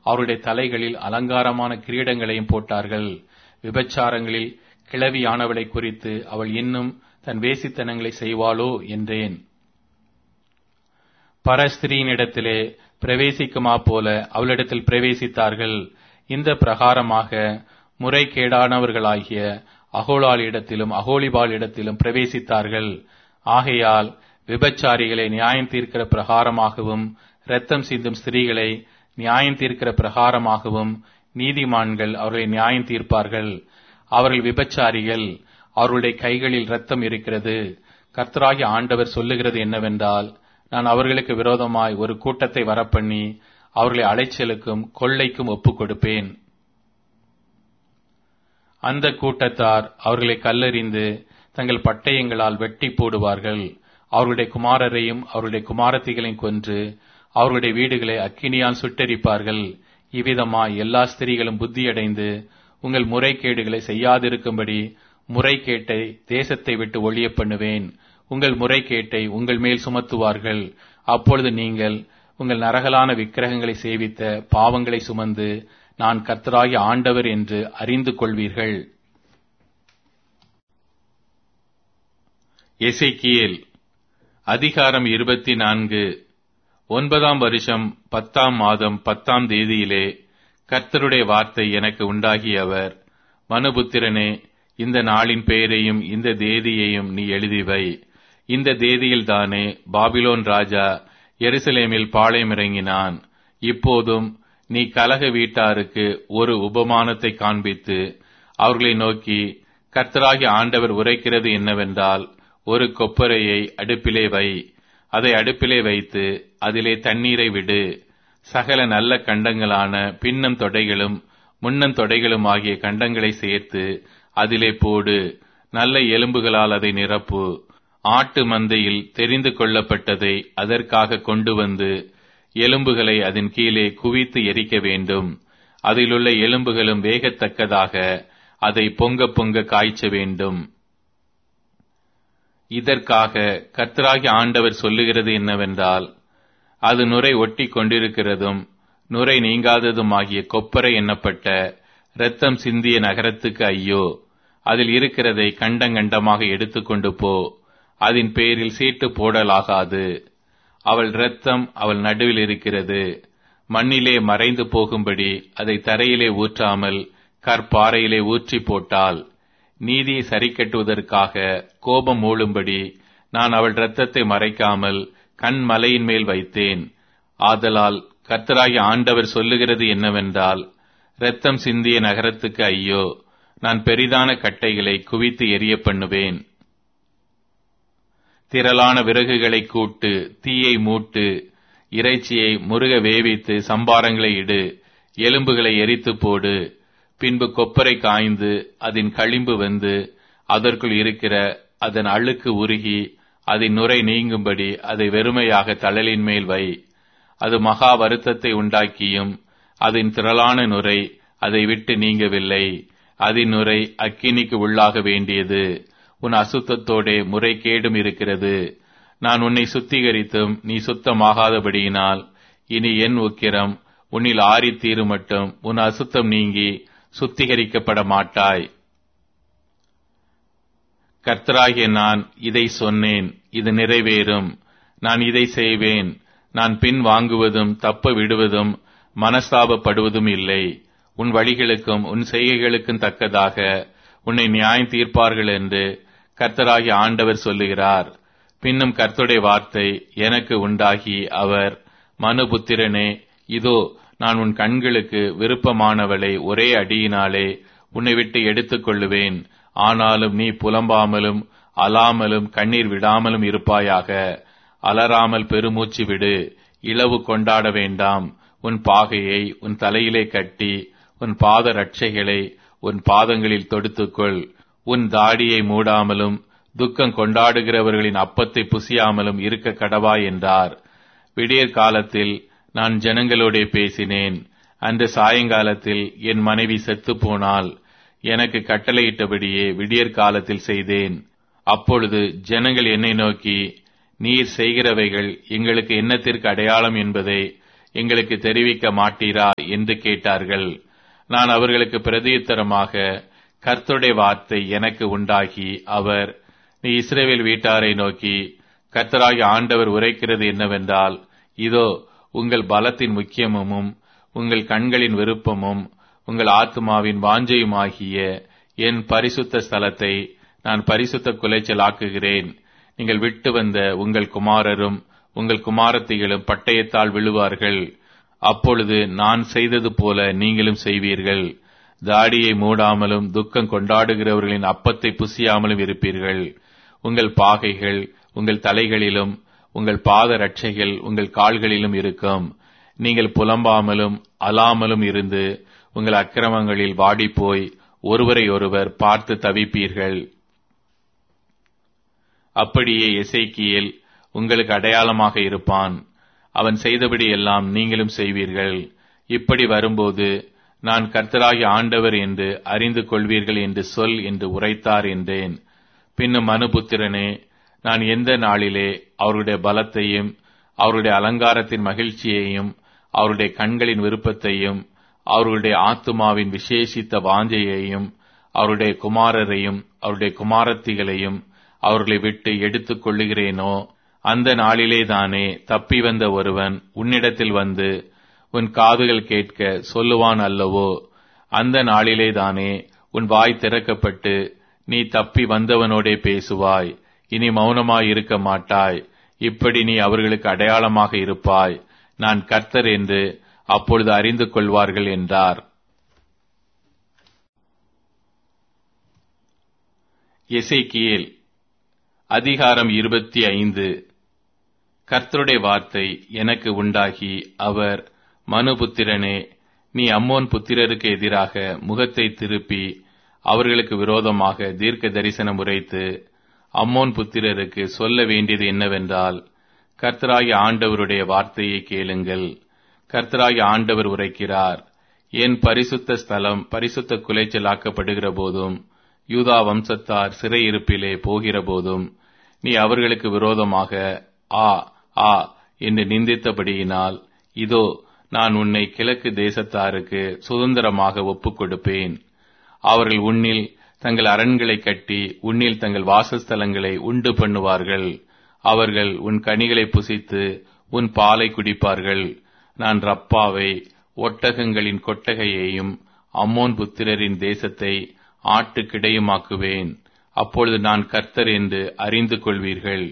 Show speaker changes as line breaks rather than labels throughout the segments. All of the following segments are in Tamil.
அவருடைய தலைகளில் அலங்காரமான கிரீடங்களையும் போட்டார்கள் விபச்சாரங்களில் கிளவியானவளை குறித்து அவள் இன்னும் தன் வேசித்தனங்களை செய்வாளோ என்றேன் பரஸ்திரீனிடத்திலே பிரவேசிக்குமா போல அவளிடத்தில் பிரவேசித்தார்கள் இந்த பிரகாரமாக முறைகேடானவர்களாகிய அகோலாளிடத்திலும் அகோலிபாலிடத்திலும் பிரவேசித்தார்கள் ஆகையால் விபச்சாரிகளை நியாயம் தீர்க்கிற பிரகாரமாகவும் இரத்தம் சிந்தும் ஸ்திரீகளை நியாயம் தீர்க்கிற பிரகாரமாகவும் நீதிமான்கள் அவர்களை நியாயம் தீர்ப்பார்கள் அவர்கள் விபச்சாரிகள் அவர்களுடைய கைகளில் இரத்தம் இருக்கிறது கர்த்தராகி ஆண்டவர் சொல்லுகிறது என்னவென்றால் நான் அவர்களுக்கு விரோதமாய் ஒரு கூட்டத்தை வரப்பண்ணி அவர்களை அலைச்சலுக்கும் கொள்ளைக்கும் ஒப்புக் கொடுப்பேன் அந்த கூட்டத்தார் அவர்களை கல்லறிந்து தங்கள் பட்டயங்களால் வெட்டி போடுவார்கள் அவர்களுடைய குமாரரையும் அவருடைய குமாரத்திகளையும் கொன்று அவர்களுடைய வீடுகளை அக்கினியால் சுட்டெரிப்பார்கள் இவ்விதமாய் எல்லா ஸ்திரீகளும் புத்தியடைந்து உங்கள் முறைகேடுகளை செய்யாதிருக்கும்படி முறைகேட்டை தேசத்தை விட்டு ஒழிய பண்ணுவேன் உங்கள் முறைகேட்டை உங்கள் மேல் சுமத்துவார்கள் அப்பொழுது நீங்கள் உங்கள் நரகலான விக்கிரகங்களை சேவித்த பாவங்களை சுமந்து நான் கர்த்தராகி ஆண்டவர் என்று அறிந்து கொள்வீர்கள் எசைக்கியேல் அதிகாரம் இருபத்தி நான்கு ஒன்பதாம் வருஷம் பத்தாம் மாதம் பத்தாம் தேதியிலே கர்த்தருடைய வார்த்தை எனக்கு உண்டாகியவர் மனுபுத்திரனே இந்த நாளின் பெயரையும் இந்த தேதியையும் நீ எழுதிவை இந்த தேதியில்தானே பாபிலோன் ராஜா எருசலேமில் பாளையமிறங்கினான் இப்போதும் நீ கலக வீட்டாருக்கு ஒரு உபமானத்தை காண்பித்து அவர்களை நோக்கி கர்த்தராகி ஆண்டவர் உரைக்கிறது என்னவென்றால் ஒரு கொப்பரையை அடுப்பிலே வை அதை அடுப்பிலே வைத்து அதிலே தண்ணீரை விடு சகல நல்ல கண்டங்களான பின்னம் தொடைகளும் முன்னம் தொடைகளும் ஆகிய கண்டங்களை சேர்த்து அதிலே போடு நல்ல எலும்புகளால் அதை நிரப்பு ஆட்டு மந்தையில் தெரிந்து கொள்ளப்பட்டதை அதற்காக கொண்டு வந்து எலும்புகளை அதன் கீழே குவித்து எரிக்க வேண்டும் அதிலுள்ள எலும்புகளும் வேகத்தக்கதாக அதை பொங்க பொங்க காய்ச்ச வேண்டும் இதற்காக கர்த்தராகி ஆண்டவர் சொல்லுகிறது என்னவென்றால் அது நுரை ஒட்டி கொண்டிருக்கிறதும் நுரை நீங்காததுமாகிய கொப்பரை எண்ணப்பட்ட இரத்தம் சிந்திய நகரத்துக்கு ஐயோ அதில் இருக்கிறதை கண்டங்கண்டமாக எடுத்துக்கொண்டு போ அதன் பேரில் சீட்டு போடலாகாது அவள் இரத்தம் அவள் நடுவில் இருக்கிறது மண்ணிலே மறைந்து போகும்படி அதை தரையிலே ஊற்றாமல் கற்பாறையிலே ஊற்றி போட்டால் நீதியை சரிக்கட்டுவதற்காக கோபம் மூழும்படி நான் அவள் இரத்தத்தை மறைக்காமல் கண் மலையின் மேல் வைத்தேன் ஆதலால் கர்த்தராகி ஆண்டவர் சொல்லுகிறது என்னவென்றால் இரத்தம் சிந்திய நகரத்துக்கு ஐயோ நான் பெரிதான கட்டைகளை குவித்து எரிய பண்ணுவேன் திரளான விறகுகளை கூட்டு தீயை மூட்டு இறைச்சியை முருக வேவித்து சம்பாரங்களை இடு எலும்புகளை எரித்து போடு பின்பு கொப்பரை காய்ந்து அதன் களிம்பு வந்து அதற்குள் இருக்கிற அதன் அழுக்கு உருகி அதன் நுரை நீங்கும்படி அதை வெறுமையாக தழலின் மேல் வை அது மகா வருத்தத்தை உண்டாக்கியும் அதன் திரளான நுரை அதை விட்டு நீங்கவில்லை அதன் நுரை அக்கினிக்கு உள்ளாக வேண்டியது உன் அசுத்தத்தோடே முறைகேடும் இருக்கிறது நான் உன்னை சுத்திகரித்தும் நீ சுத்தமாகாதபடியினால் இனி என் உக்கிரம் உன்னில் ஆறித்தீரு மட்டும் உன் அசுத்தம் நீங்கி சுத்திகரிக்கப்பட மாட்டாய் கர்த்தராகிய நான் இதை சொன்னேன் இது நிறைவேறும் நான் இதை செய்வேன் நான் பின் வாங்குவதும் தப்ப விடுவதும் மனஸ்தாபப்படுவதும் இல்லை உன் வழிகளுக்கும் உன் செய்கைகளுக்கும் தக்கதாக உன்னை நியாயம் தீர்ப்பார்கள் என்று கர்த்தராகிய ஆண்டவர் சொல்லுகிறார் பின்னும் கர்த்தருடைய வார்த்தை எனக்கு உண்டாகி அவர் மனுபுத்திரனே இதோ நான் உன் கண்களுக்கு விருப்பமானவளை ஒரே அடியினாலே உன்னை விட்டு எடுத்துக் கொள்ளுவேன் ஆனாலும் நீ புலம்பாமலும் அலாமலும் கண்ணீர் விடாமலும் இருப்பாயாக அலறாமல் பெருமூச்சு விடு இளவு கொண்டாட வேண்டாம் உன் பாகையை உன் தலையிலே கட்டி உன் பாத ரட்சைகளை உன் பாதங்களில் தொடுத்துக்கொள் உன் தாடியை மூடாமலும் துக்கம் கொண்டாடுகிறவர்களின் அப்பத்தை புசியாமலும் இருக்க கடவாய் என்றார் விடியற் காலத்தில் நான் ஜனங்களோடே பேசினேன் அந்த சாயங்காலத்தில் என் மனைவி செத்துப் போனால் எனக்கு கட்டளையிட்டபடியே விடியற் காலத்தில் செய்தேன் அப்பொழுது ஜனங்கள் என்னை நோக்கி நீர் செய்கிறவைகள் எங்களுக்கு என்னத்திற்கு அடையாளம் என்பதை எங்களுக்கு தெரிவிக்க மாட்டீரா என்று கேட்டார்கள் நான் அவர்களுக்கு பிரதியுத்தரமாக கர்த்தருடைய வார்த்தை எனக்கு உண்டாகி அவர் நீ இஸ்ரேவேல் வீட்டாரை நோக்கி கர்த்தராகி ஆண்டவர் உரைக்கிறது என்னவென்றால் இதோ உங்கள் பலத்தின் முக்கியமும் உங்கள் கண்களின் விருப்பமும் உங்கள் ஆத்மாவின் வாஞ்சையுமாகிய என் பரிசுத்த ஸ்தலத்தை நான் பரிசுத்த குலைச்சலாக்குகிறேன் நீங்கள் விட்டு வந்த உங்கள் குமாரரும் உங்கள் குமாரத்திகளும் பட்டயத்தால் விழுவார்கள் அப்பொழுது நான் செய்தது போல நீங்களும் செய்வீர்கள் தாடியை மூடாமலும் துக்கம் கொண்டாடுகிறவர்களின் அப்பத்தை புசியாமலும் இருப்பீர்கள் உங்கள் பாகைகள் உங்கள் தலைகளிலும் உங்கள் பாத ரட்சைகள் உங்கள் கால்களிலும் இருக்கும் நீங்கள் புலம்பாமலும் அலாமலும் இருந்து உங்கள் அக்கிரமங்களில் வாடிப்போய் ஒருவரை ஒருவர் பார்த்து தவிப்பீர்கள் அப்படியே எசைக்கியேல் உங்களுக்கு அடையாளமாக இருப்பான் அவன் செய்தபடி எல்லாம் நீங்களும் செய்வீர்கள் இப்படி வரும்போது நான் கர்த்தராகி ஆண்டவர் என்று அறிந்து கொள்வீர்கள் என்று சொல் என்று உரைத்தார் என்றேன் பின்னும் மனுபுத்திரனே நான் எந்த நாளிலே அவருடைய பலத்தையும் அவருடைய அலங்காரத்தின் மகிழ்ச்சியையும் அவருடைய கண்களின் விருப்பத்தையும் அவர்களுடைய ஆத்துமாவின் விசேஷித்த வாஞ்சையையும் அவருடைய குமாரரையும் அவருடைய குமாரத்திகளையும் அவர்களை விட்டு எடுத்துக் கொள்ளுகிறேனோ அந்த நாளிலே தானே தப்பி வந்த ஒருவன் உன்னிடத்தில் வந்து உன் காதுகள் கேட்க சொல்லுவான் அல்லவோ அந்த நாளிலே தானே உன் வாய் திறக்கப்பட்டு நீ தப்பி வந்தவனோடே பேசுவாய் இனி மௌனமாய் இருக்க மாட்டாய் இப்படி நீ அவர்களுக்கு அடையாளமாக இருப்பாய் நான் கர்த்தர் என்று அப்பொழுது அறிந்து கொள்வார்கள் என்றார் எசேக்கியேல் அதிகாரம் இருபத்தி ஐந்து கர்த்தருடைய வார்த்தை எனக்கு உண்டாகி அவர் மனுபுத்திரனே நீ அம்மோன் புத்திரருக்கு எதிராக முகத்தை திருப்பி அவர்களுக்கு விரோதமாக தீர்க்க தரிசனம் உரைத்து அம்மோன் புத்திரருக்கு சொல்ல வேண்டியது என்னவென்றால் கர்த்தராகி ஆண்டவருடைய வார்த்தையை கேளுங்கள் கர்த்தராகி ஆண்டவர் உரைக்கிறார் என் பரிசுத்த ஸ்தலம் பரிசுத்த குலைச்சலாக்கப்படுகிற போதும் யூதா வம்சத்தார் சிறையிருப்பிலே போகிற போதும் நீ அவர்களுக்கு விரோதமாக ஆ ஆ என்று நிந்தித்தபடியினால் இதோ நான் உன்னை கிழக்கு தேசத்தாருக்கு சுதந்திரமாக ஒப்புக் கொடுப்பேன் அவர்கள் உன்னில் தங்கள் அரண்களை கட்டி உன்னில் தங்கள் வாசஸ்தலங்களை உண்டு பண்ணுவார்கள் அவர்கள் உன் கனிகளை புசித்து உன் பாலை குடிப்பார்கள் நான் ரப்பாவை ஒட்டகங்களின் கொட்டகையையும் அம்மோன் புத்திரரின் தேசத்தை ஆட்டுக்கிடையுமாக்குவேன் அப்பொழுது நான் கர்த்தர் என்று அறிந்து கொள்வீர்கள்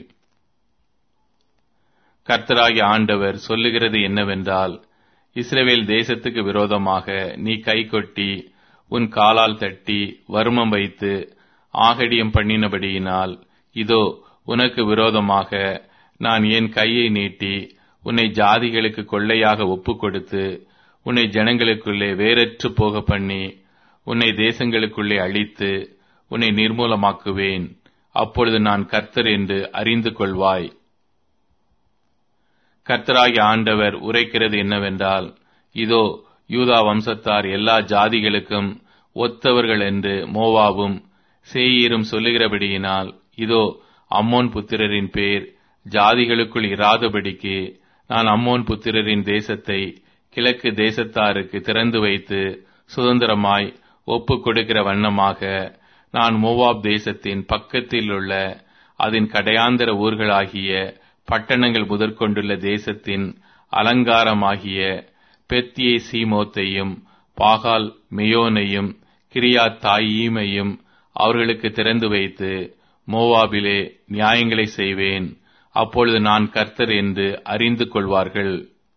கர்த்தராகி ஆண்டவர் சொல்லுகிறது என்னவென்றால் இஸ்ரேவேல் தேசத்துக்கு விரோதமாக நீ கை கொட்டி உன் காலால் தட்டி வருமம் வைத்து ஆகடியம் பண்ணினபடியினால் இதோ உனக்கு விரோதமாக நான் என் கையை நீட்டி உன்னை ஜாதிகளுக்கு கொள்ளையாக ஒப்புக் கொடுத்து உன்னை ஜனங்களுக்குள்ளே வேறற்று போக பண்ணி உன்னை தேசங்களுக்குள்ளே அழித்து உன்னை நிர்மூலமாக்குவேன் அப்பொழுது நான் கர்த்தர் என்று அறிந்து கொள்வாய் கர்த்தராகி ஆண்டவர் உரைக்கிறது என்னவென்றால் இதோ யூதா வம்சத்தார் எல்லா ஜாதிகளுக்கும் ஒத்தவர்கள் என்று மோவாவும் சேயீரும் சொல்லுகிறபடியினால் இதோ அம்மோன் புத்திரரின் பேர் ஜாதிகளுக்குள் இராதபடிக்கு நான் அம்மோன் புத்திரரின் தேசத்தை கிழக்கு தேசத்தாருக்கு திறந்து வைத்து சுதந்திரமாய் ஒப்புக் கொடுக்கிற வண்ணமாக நான் மோவாப் தேசத்தின் பக்கத்தில் உள்ள அதன் கடையாந்தர ஊர்களாகிய பட்டணங்கள் முதற்கொண்டுள்ள தேசத்தின் அலங்காரமாகிய பெத்தியை சீமோத்தையும் பாகால் மெயோனையும் கிரியா தாயீமையும் அவர்களுக்கு திறந்து வைத்து மோவாபிலே நியாயங்களை செய்வேன் அப்பொழுது நான் கர்த்தர் என்று அறிந்து கொள்வார்கள்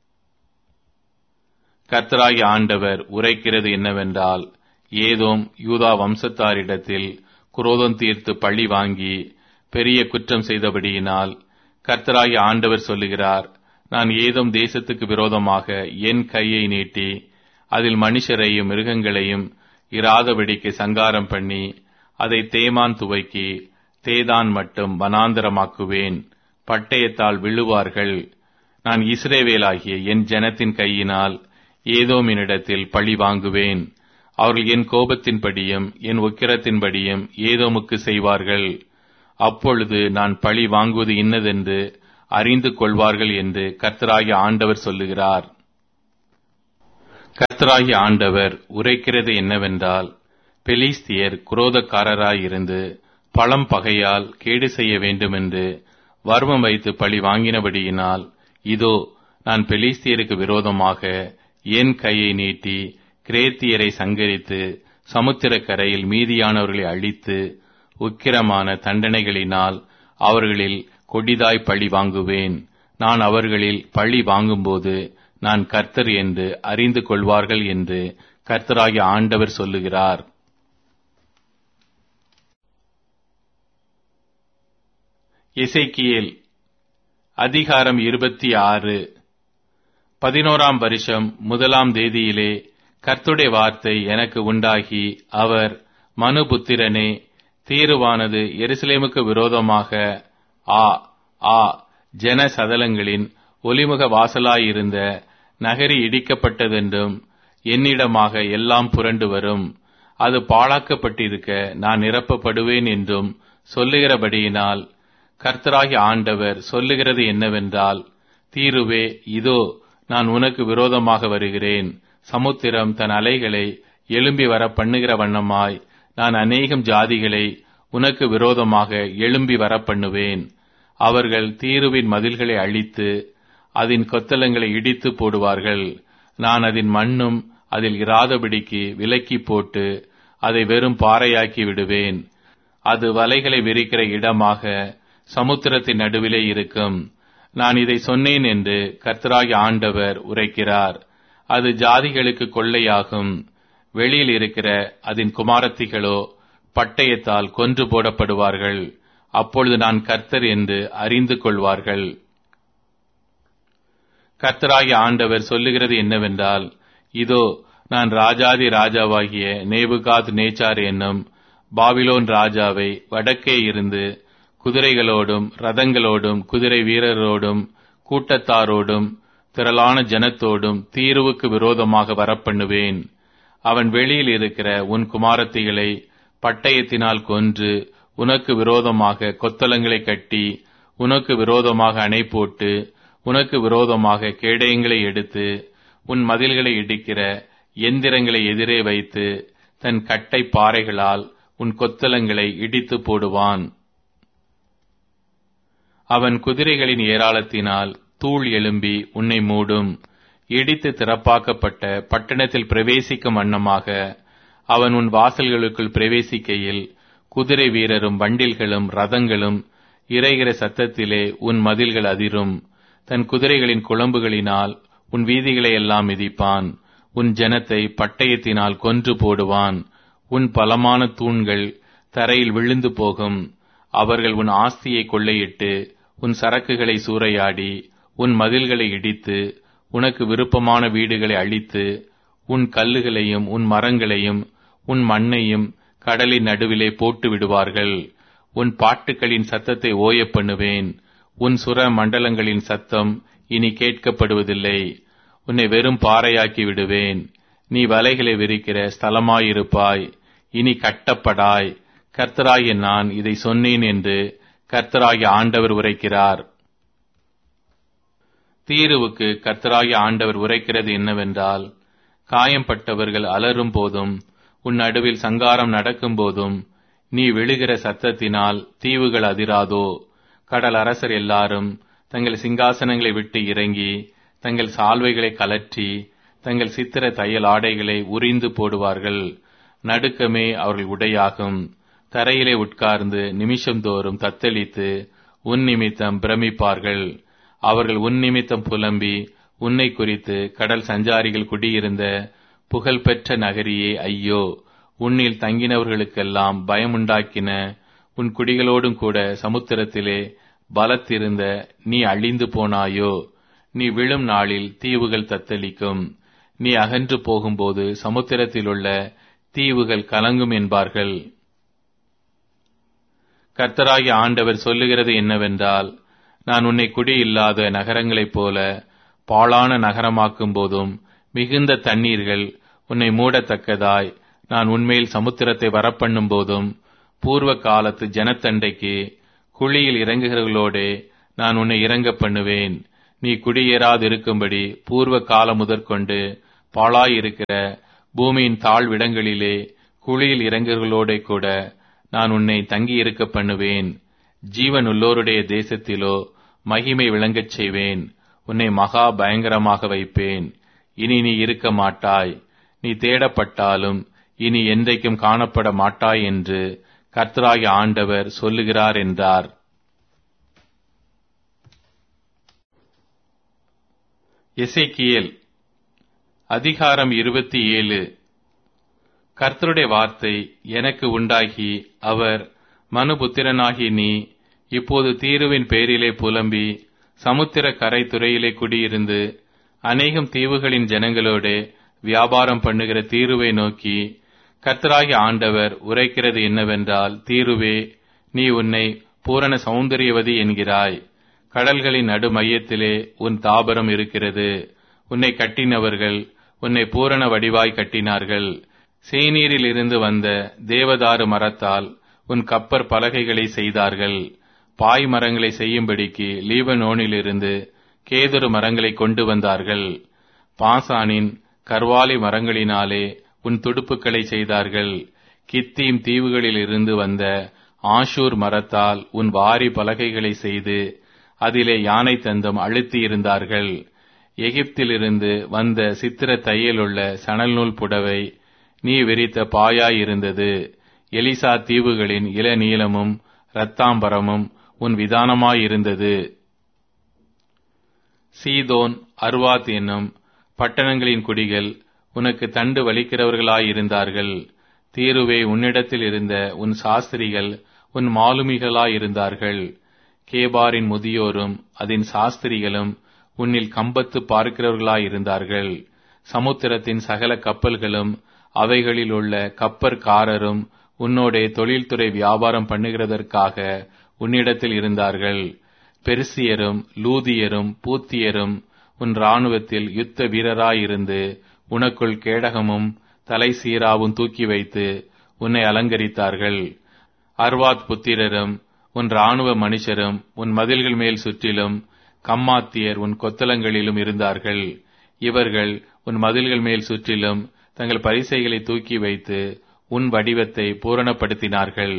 கர்த்தராகி ஆண்டவர் உரைக்கிறது என்னவென்றால் ஏதோம் யூதா வம்சத்தாரிடத்தில் குரோதம் தீர்த்து பழி வாங்கி பெரிய குற்றம் செய்தபடியினால் கர்த்தராகி ஆண்டவர் சொல்லுகிறார் நான் ஏதோம் தேசத்துக்கு விரோதமாக என் கையை நீட்டி அதில் மனுஷரையும் மிருகங்களையும் இராதபடிக்கு சங்காரம் பண்ணி அதை தேமான் துவைக்கி தேதான் மட்டும் வனாந்தரமாக்குவேன் பட்டயத்தால் விழுவார்கள் நான் இஸ்ரேவேலாகிய என் ஜனத்தின் கையினால் ஏதோமினிடத்தில் பழி வாங்குவேன் அவர்கள் என் கோபத்தின்படியும் என் உக்கிரத்தின்படியும் ஏதோமுக்கு செய்வார்கள் அப்பொழுது நான் பழி வாங்குவது இன்னதென்று அறிந்து கொள்வார்கள் என்று கர்த்தராகிய ஆண்டவர் சொல்லுகிறார் கர்த்தராகிய ஆண்டவர் உரைக்கிறது என்னவென்றால் பெலிஸ்தியர் குரோதக்காரராயிருந்து பழம் பகையால் கேடு செய்ய வேண்டுமென்று வர்மம் வைத்து பழி வாங்கினபடியினால் இதோ நான் பெலிஸ்தியருக்கு விரோதமாக என் கையை நீட்டி கிரேத்தியரை சங்கரித்து சமுத்திரக் கரையில் மீதியானவர்களை அழித்து உக்கிரமான தண்டனைகளினால் அவர்களில் கொடிதாய் பழி வாங்குவேன் நான் அவர்களில் பழி வாங்கும்போது நான் கர்த்தர் என்று அறிந்து கொள்வார்கள் என்று கர்த்தராகிய ஆண்டவர் சொல்லுகிறார் எசேக்கியேல் அதிகாரம் இருபத்தி ஆறு பதினோராம் வருஷம் முதலாம் தேதியிலே கர்த்துடைய வார்த்தை எனக்கு உண்டாகி அவர் மனுபுத்திரனே தீருவானது எருசலேமுக்கு விரோதமாக ஆ ஆ ஜன சதலங்களின் ஒலிமுக வாசலாயிருந்த நகரி இடிக்கப்பட்டதென்றும் என்னிடமாக எல்லாம் புரண்டு வரும் அது பாழாக்கப்பட்டிருக்க நான் நிரப்பப்படுவேன் என்றும் சொல்லுகிறபடியினால் கர்த்தராகி ஆண்டவர் சொல்லுகிறது என்னவென்றால் தீருவே இதோ நான் உனக்கு விரோதமாக வருகிறேன் சமுத்திரம் தன் அலைகளை எழும்பி வர பண்ணுகிற வண்ணமாய் நான் அநேகம் ஜாதிகளை உனக்கு விரோதமாக எழும்பி வர பண்ணுவேன் அவர்கள் தீருவின் மதில்களை அழித்து அதன் கொத்தலங்களை இடித்து போடுவார்கள் நான் அதன் மண்ணும் அதில் இராதபடிக்கு விலக்கி போட்டு அதை வெறும் பாறையாக்கி விடுவேன் அது வலைகளை விரிக்கிற இடமாக சமுத்திரத்தின் நடுவிலே இருக்கும் நான் இதை சொன்னேன் என்று கர்த்தராகி ஆண்டவர் உரைக்கிறார் அது ஜாதிகளுக்கு கொள்ளையாகும் வெளியில் இருக்கிற அதன் குமாரத்திகளோ பட்டயத்தால் கொன்று போடப்படுவார்கள் அப்பொழுது நான் கர்த்தர் என்று அறிந்து கொள்வார்கள் கர்த்தராகி ஆண்டவர் சொல்லுகிறது என்னவென்றால் இதோ நான் ராஜாதி ராஜாவாகிய நேபுகாத் நேச்சார் என்னும் பாபிலோன் ராஜாவை வடக்கே இருந்து குதிரைகளோடும் ரதங்களோடும் குதிரை வீரரோடும் கூட்டத்தாரோடும் திரளான ஜனத்தோடும் தீர்வுக்கு விரோதமாக வரப்பண்ணுவேன் அவன் வெளியில் இருக்கிற உன் குமாரத்திகளை பட்டயத்தினால் கொன்று உனக்கு விரோதமாக கொத்தளங்களை கட்டி உனக்கு விரோதமாக அணை போட்டு உனக்கு விரோதமாக கேடயங்களை எடுத்து உன் மதில்களை இடிக்கிற எந்திரங்களை எதிரே வைத்து தன் கட்டை பாறைகளால் உன் கொத்தலங்களை இடித்து போடுவான் அவன் குதிரைகளின் ஏராளத்தினால் தூள் எழும்பி உன்னை மூடும் இடித்து திறப்பாக்கப்பட்ட பட்டணத்தில் பிரவேசிக்கும் வண்ணமாக அவன் உன் வாசல்களுக்குள் பிரவேசிக்கையில் குதிரை வீரரும் வண்டில்களும் ரதங்களும் இறைகிற சத்தத்திலே உன் மதில்கள் அதிரும் தன் குதிரைகளின் குழம்புகளினால் உன் வீதிகளை எல்லாம் மிதிப்பான் உன் ஜனத்தை பட்டயத்தினால் கொன்று போடுவான் உன் பலமான தூண்கள் தரையில் விழுந்து போகும் அவர்கள் உன் ஆஸ்தியை கொள்ளையிட்டு உன் சரக்குகளை சூறையாடி உன் மதில்களை இடித்து உனக்கு விருப்பமான வீடுகளை அழித்து உன் கல்லுகளையும் உன் மரங்களையும் உன் மண்ணையும் கடலின் நடுவிலே போட்டு விடுவார்கள் உன் பாட்டுகளின் சத்தத்தை ஓய பண்ணுவேன் உன் சுர மண்டலங்களின் சத்தம் இனி கேட்கப்படுவதில்லை உன்னை வெறும் பாறையாக்கி விடுவேன் நீ வலைகளை விரிக்கிற ஸ்தலமாயிருப்பாய் இனி கட்டப்படாய் கர்த்தராகிய நான் இதை சொன்னேன் என்று கர்த்தராகிய ஆண்டவர் உரைக்கிறார் தீருவுக்கு கர்த்தராகிய ஆண்டவர் உரைக்கிறது என்னவென்றால் காயம்பட்டவர்கள் அலறும் போதும் உன் நடுவில் சங்காரம் நடக்கும் போதும் நீ விழுகிற சத்தத்தினால் தீவுகள் அதிராதோ கடல் அரசர் எல்லாரும் தங்கள் சிங்காசனங்களை விட்டு இறங்கி தங்கள் சால்வைகளை கலற்றி தங்கள் சித்திர தையல் ஆடைகளை உரிந்து போடுவார்கள் நடுக்கமே அவர்கள் உடையாகும் தரையிலே உட்கார்ந்து நிமிஷந்தோறும் தத்தளித்து உன் நிமித்தம் பிரமிப்பார்கள் அவர்கள் உன் நிமித்தம் புலம்பி உன்னை குறித்து கடல் சஞ்சாரிகள் குடியிருந்த புகழ்பெற்ற நகரியே ஐயோ உன்னில் தங்கினவர்களுக்கெல்லாம் பயமுண்டாக்கின உன் குடிகளோடும் கூட சமுத்திரத்திலே பலத்திருந்த நீ அழிந்து போனாயோ நீ விழும் நாளில் தீவுகள் தத்தளிக்கும் நீ அகன்று போகும்போது சமுத்திரத்திலுள்ள தீவுகள் கலங்கும் என்பார்கள் கர்த்தராகிய ஆண்டவர் சொல்லுகிறது என்னவென்றால் நான் உன்னை குடியில்லாத நகரங்களைப் போல பாழான நகரமாக்கும் போதும் மிகுந்த தண்ணீர்கள் உன்னை மூடத்தக்கதாய் நான் உன்மேல் சமுத்திரத்தை வரப்பண்ணும் போதும் பூர்வ காலத்து ஜனத்தண்டைக்கு குழியில் இறங்குகிறவர்களோடே நான் உன்னை இறங்க பண்ணுவேன் நீ குடியேறாதிருக்கும்படி பூர்வ காலம் முதற்கொண்டு பாழாயிருக்கிற பூமியின் தாழ்விடங்களிலே குழியில் இறங்குகளோட கூட நான் உன்னை தங்கியிருக்க பண்ணுவேன் ஜீவன் உள்ளோருடைய தேசத்திலோ மகிமை விளங்கச் செய்வேன் உன்னை மகா பயங்கரமாக வைப்பேன் இனி நீ இருக்க மாட்டாய் நீ தேடப்பட்டாலும் இனி என்றைக்கும் காணப்பட மாட்டாய் என்று கர்த்தராகிய ஆண்டவர் சொல்லுகிறார் என்றார் எசேக்கியேல் அதிகாரம் இருபத்தி ஏழு கர்த்தருடைய வார்த்தை எனக்கு உண்டாகி அவர் மனுபுத்திரனாகி நீ இப்போது தீருவின் பேரிலே புலம்பி சமுத்திர கரை துறையிலே குடியிருந்து அநேகம் தீவுகளின் ஜனங்களோடு வியாபாரம் பண்ணுகிற தீருவை நோக்கி கர்த்தராகி ஆண்டவர் உரைக்கிறது என்னவென்றால் தீருவே நீ உன்னை பூரண சௌந்தரியவதி என்கிறாய் கடல்களின் நடு மையத்திலே உன் தாபரம் இருக்கிறது உன்னை கட்டினவர்கள் உன்னை பூரண வடிவாய் கட்டினார்கள் சேனீரில் இருந்து வந்த தேவதாரு மரத்தால் உன் கப்பர் பலகைகளை செய்தார்கள் பாய் மரங்களை செய்யும்படிக்கு லீபனோனிலிருந்து கேதுரு மரங்களை கொண்டு வந்தார்கள் பாசானின் கர்வாலி மரங்களினாலே உன் துடுப்புகளை செய்தார்கள் கித்தீம் தீவுகளில் இருந்து வந்த ஆஷூர் மரத்தால் உன் வாரி பலகைகளை செய்து அதிலே யானை தந்தம் அழுத்தி இருந்தார்கள் எகிப்திலிருந்து வந்த சித்திர தையலுள்ள சணல் நூல் புடவை நீ விரித்த பாயாயிருந்தது எலிசா தீவுகளின் இளநீளமும் இரத்தாம்பரமும் உன் விதானமாயிருந்தது சீதோன் அர்வாத் என்னும் பட்டணங்களின் குடிகள் உனக்கு தண்டு வலிக்கிறவர்களாயிருந்தார்கள் தீருவே உன்னிடத்தில் இருந்த உன் சாஸ்திரிகள் உன் மாலுமிகளாயிருந்தார்கள் கேபாரின் முதியோரும் அதன் சாஸ்திரிகளும் உன்னில் கம்பத்து பார்க்கிறவர்களாயிருந்தார்கள் சமுத்திரத்தின் சகல கப்பல்களும் அவைகளில் உள்ள கப்பற்காரரும் உன்னோடே தொழில்துறை வியாபாரம் பண்ணுகிறதற்காக உன்னிடத்தில் இருந்தார்கள் பெருசியரும் லூதியரும் பூத்தியரும் உன் இராணுவத்தில் யுத்த வீரராயிருந்து உனக்குள் கேடகமும் தலை சீராவும் தூக்கி வைத்து உன்னை அலங்கரித்தார்கள் அர்வாத் புத்திரரும் உன் இராணுவ மனுஷரும் உன் மதில்கள் மேல் சுற்றிலும் கம்மாத்தியர் உன் கொத்தலங்களிலும் இருந்தார்கள் இவர்கள் உன் மதில்கள் மேல் சுற்றிலும் தங்கள் பரிசைகளை தூக்கி வைத்து உன் வடிவத்தை பூரணப்படுத்தினார்கள்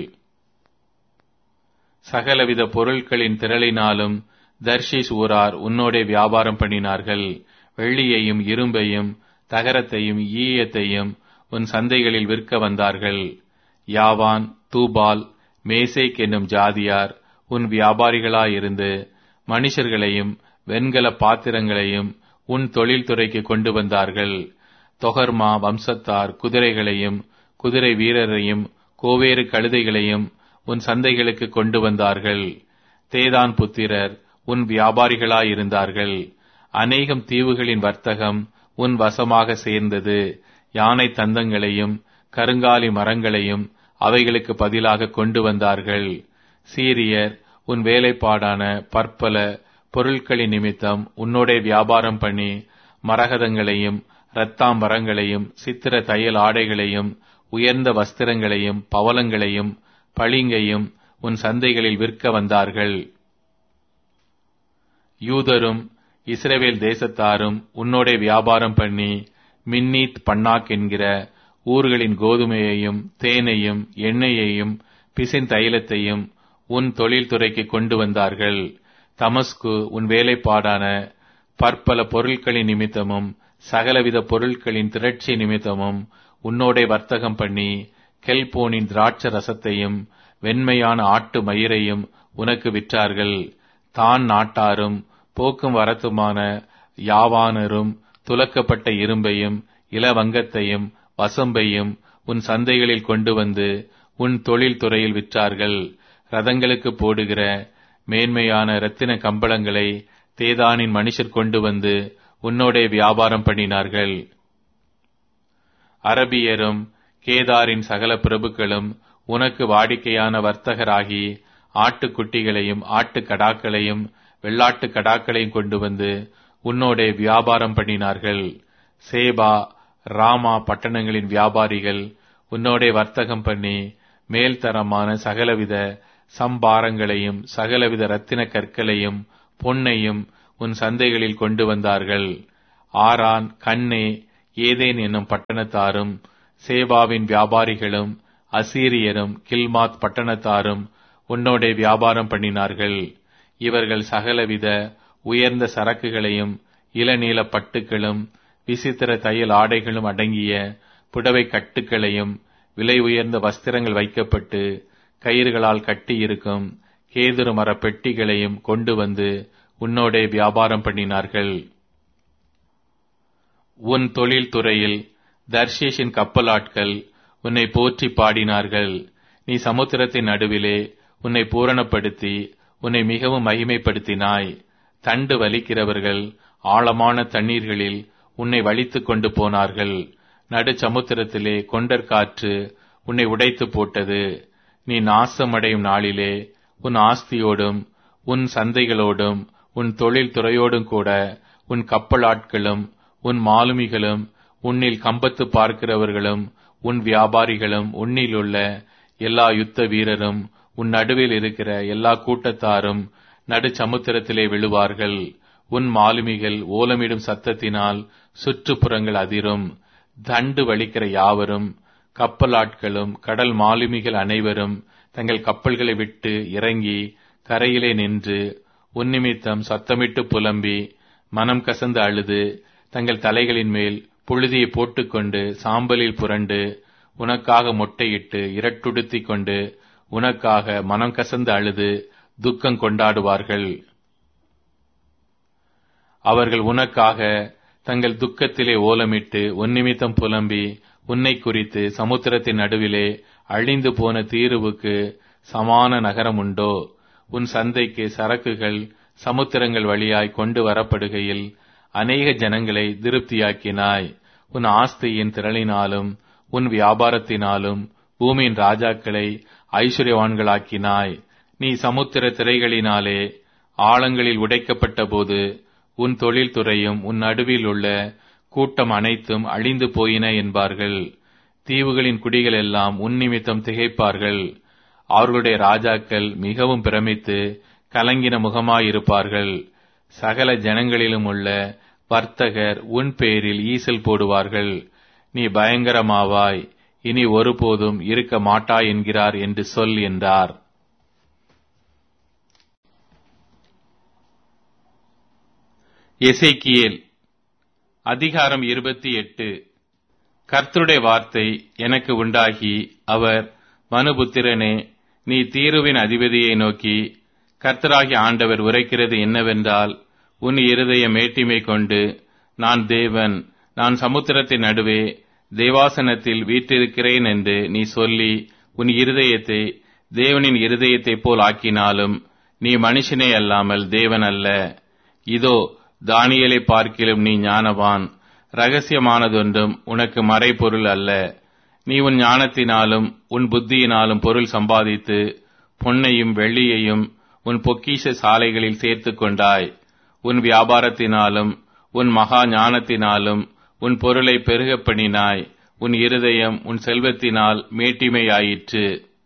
சகலவித பொருட்களின் திரளினாலும் தர்ஷிஸ் ஊரார் உன்னோடே வியாபாரம் பண்ணினார்கள் வெள்ளியையும் இரும்பையும் தகரத்தையும் ஈயத்தையும் உன் சந்தைகளில் விற்க வந்தார்கள் யாவான் தூபால் மேசேக் என்னும் ஜாதியார் உன் வியாபாரிகளாயிருந்து மனுஷர்களையும் வெண்கல பாத்திரங்களையும் உன் தொழில்துறைக்கு கொண்டு வந்தார்கள் தொகர்மா வம்சத்தார் குதிரைகளையும் குதிரை வீரரையும் கோவேறு கழுதைகளையும் உன் சந்தைகளுக்கு கொண்டு வந்தார்கள் தேதான் புத்திரர் உன் வியாபாரிகளாயிருந்தார்கள் அநேகம் தீவுகளின் வர்த்தகம் உன் வசமாக சேர்ந்தது யானை தந்தங்களையும் கருங்காலி மரங்களையும் அவைகளுக்கு பதிலாக கொண்டு வந்தார்கள் சீரியர் உன் வேலைப்பாடான பற்பல பொருட்களின் நிமித்தம் உன்னோடே வியாபாரம் பண்ணி மரகதங்களையும் இரத்தாம்பரங்களையும் சித்திர தையல் ஆடைகளையும் உயர்ந்த வஸ்திரங்களையும் பவலங்களையும் பளிங்கையும் உன் சந்தைகளில் விற்க வந்தார்கள் யூதரும் இஸ்ரவேல் தேசத்தாரும் உன்னோடே வியாபாரம் பண்ணி மின்னீத் பன்னாக் என்கிற ஊர்களின் கோதுமையையும் தேனையும் எண்ணெயையும் பிசின் தைலத்தையும் உன் தொழில்துறைக்கு கொண்டு வந்தார்கள் தமஸ்கு உன் வேலைப்பாடான பற்பல பொருட்களின் நிமித்தமும் சகலவித பொருட்களின் திரட்சி நிமித்தமும் உன்னோடே வர்த்தகம் பண்ணி கெல்போனின் திராட்ச ரசத்தையும் வெண்மையான ஆட்டு மயிரையும் உனக்கு விற்றார்கள் தான் நாட்டாரும் போக்கும் வரத்துமான யாவானரும் துலக்கப்பட்ட இரும்பையும் இளவங்கத்தையும் வசம்பையும் உன் சந்தைகளில் கொண்டு வந்து உன் தொழில் துறையில் விற்றார்கள் ரதங்களுக்கு போடுகிற மேன்மையான இரத்தின கம்பளங்களை தேதானின் மனுஷர் கொண்டு வந்து உன்னோடே வியாபாரம் பண்ணினார்கள் அரபியரும் கேதாரின் சகல பிரபுக்களும் உனக்கு வாடிக்கையான வர்த்தகராகி ஆட்டுக்குட்டிகளையும் ஆட்டுக்கடாக்களையும் வெள்ளாட்டு கடாக்களையும் கொண்டு வந்து உன்னோடே வியாபாரம் பண்ணினார்கள் சேபா ராமா பட்டணங்களின் வியாபாரிகள் உன்னோடே வர்த்தகம் பண்ணி மேல்தரமான சகலவித சம்பாரங்களையும் சகலவித ரத்தின கற்களையும் பொன்னையும் உன் சந்தைகளில் கொண்டு வந்தார்கள் ஆரான் கண்ணே ஏதேன் என்னும் பட்டணத்தாரும் சேபாவின் வியாபாரிகளும் அசீரியரும் கில்மாத் பட்டணத்தாரும் உன்னோடே வியாபாரம் பண்ணினார்கள் இவர்கள் சகலவித உயர்ந்த சரக்குகளையும் இளநீல பட்டுகளும் விசித்திர தையல் ஆடைகளும் அடங்கிய புடவை கட்டுகளையும் விலை உயர்ந்த வஸ்திரங்கள் வைக்கப்பட்டு கயிறுகளால் கட்டியிருக்கும் கேதுரு மர பெட்டிகளையும் கொண்டு வந்து உன்னோடே வியாபாரம் பண்ணினார்கள் உன் தொழில் துறையில் தர்ஷேஷின் கப்பலாட்கள் உன்னை போற்றி பாடினார்கள் நீ சமுத்திரத்தின் நடுவிலே உன்னை பூரணப்படுத்தி உன்னை மிகவும் மகிமைப்படுத்தினாய் தண்டு வலிக்கிறவர்கள் ஆழமான தண்ணீர்களில் உன்னை வலித்துக் கொண்டு போனார்கள் நடு சமுத்திரத்திலே கொண்டற்காற்று உன்னை உடைத்து போட்டது நீ நாசமடையும் நாளிலே உன் ஆஸ்தியோடும் உன் சந்தைகளோடும் உன் தொழில் துறையோடும் கூட உன் கப்பலாட்களும் உன் மாலுமிகளும் உன்னில் கம்பத்து பார்க்கிறவர்களும் உன் வியாபாரிகளும் உன்னிலுள்ள எல்லா யுத்த வீரரும் உன் நடுவில் இருக்கிற எல்லா கூட்டத்தாரும் நடு சமுத்திரத்திலே விழுவார்கள் உன் மாலுமிகள் ஓலமிடும் சத்தத்தினால் சுற்றுப்புறங்கள் அதிரும் தண்டு வலிக்கிற யாவரும் கப்பலாட்களும் கடல் மாலுமிகள் அனைவரும் தங்கள் கப்பல்களை விட்டு இறங்கி கரையிலே நின்று உன்னிமித்தம் சத்தமிட்டு புலம்பி மனம் கசந்து அழுது தங்கள் தலைகளின் மேல் புழுதியை போட்டுக்கொண்டு சாம்பலில் புரண்டு உனக்காக மொட்டையிட்டு இரட்டுடுத்திக் கொண்டு உனக்காக மனம் கசந்து அழுது துக்கம் கொண்டாடுவார்கள் அவர்கள் உனக்காக தங்கள் துக்கத்திலே ஓலமிட்டு உன்னிமித்தம் புலம்பி உன்னை குறித்து சமுத்திரத்தின் நடுவிலே அழிந்து போன தீருவுக்கு சமான நகரம் உண்டோ உன் சந்தைக்கு சரக்குகள் சமுத்திரங்கள் வழியாய் கொண்டு வரப்படுகையில் அநேக ஜனங்களை திருப்தியாக்கினாய் உன் ஆஸ்தியின் திரளினாலும் உன் வியாபாரத்தினாலும் பூமியின் ராஜாக்களை ஐஸ்வர்யவான்களாக்கினாய் நீ சமுத்திர திரைகளினாலே ஆழங்களில் உடைக்கப்பட்ட போது உன் தொழில் துறையும் உன் நடுவில் உள்ள கூட்டம் அனைத்தும் அழிந்து போயின என்பார்கள் தீவுகளின் குடிகள் எல்லாம் உன் நிமித்தம் திகைப்பார்கள் அவர்களுடைய ராஜாக்கள் மிகவும் பிரமித்து கலங்கின முகமாயிருப்பார்கள் சகல ஜனங்களிலும் உள்ள வர்த்தகர் உன் பேரில் ஈசல் போடுவார்கள் நீ பயங்கரமாவாய் இனி ஒருபோதும் இருக்க மாட்டாய் என்கிறார் என்று சொல் என்றார் எசேக்கியேல் அதிகாரம் இருபத்தி எட்டு கர்த்தருடைய வார்த்தை எனக்கு உண்டாகி அவர் மனுபுத்திரனே நீ தீருவின் அதிபதியை நோக்கி கர்த்தராகி ஆண்டவர் உரைக்கிறது என்னவென்றால் உன் இருதய மேட்டிமை கொண்டு நான் தேவன் நான் சமுத்திரத்தின் நடுவே தேவாசனத்தில் வீற்றிருக்கிறேன் என்று நீ சொல்லி உன் இருதயத்தை தேவனின் இருதயத்தைப் போல் ஆக்கினாலும் நீ மனுஷனே அல்லாமல் தேவன் அல்ல இதோ தானியலை பார்க்கிலும் நீ ஞானவான் ரகசியமானதொன்றும் உனக்கு மறைபொருள் அல்ல நீ உன் ஞானத்தினாலும் உன் புத்தியினாலும் பொருள் சம்பாதித்து பொன்னையும் வெள்ளியையும் உன் பொக்கிஷ சாலைகளில் சேர்த்து கொண்டாய் உன் வியாபாரத்தினாலும் உன் மகா ஞானத்தினாலும் உன் பொருளை பெருகப் பண்ணினாய் உன் இருதயம் உன் செல்வத்தினால் மேட்டிமையாயிற்று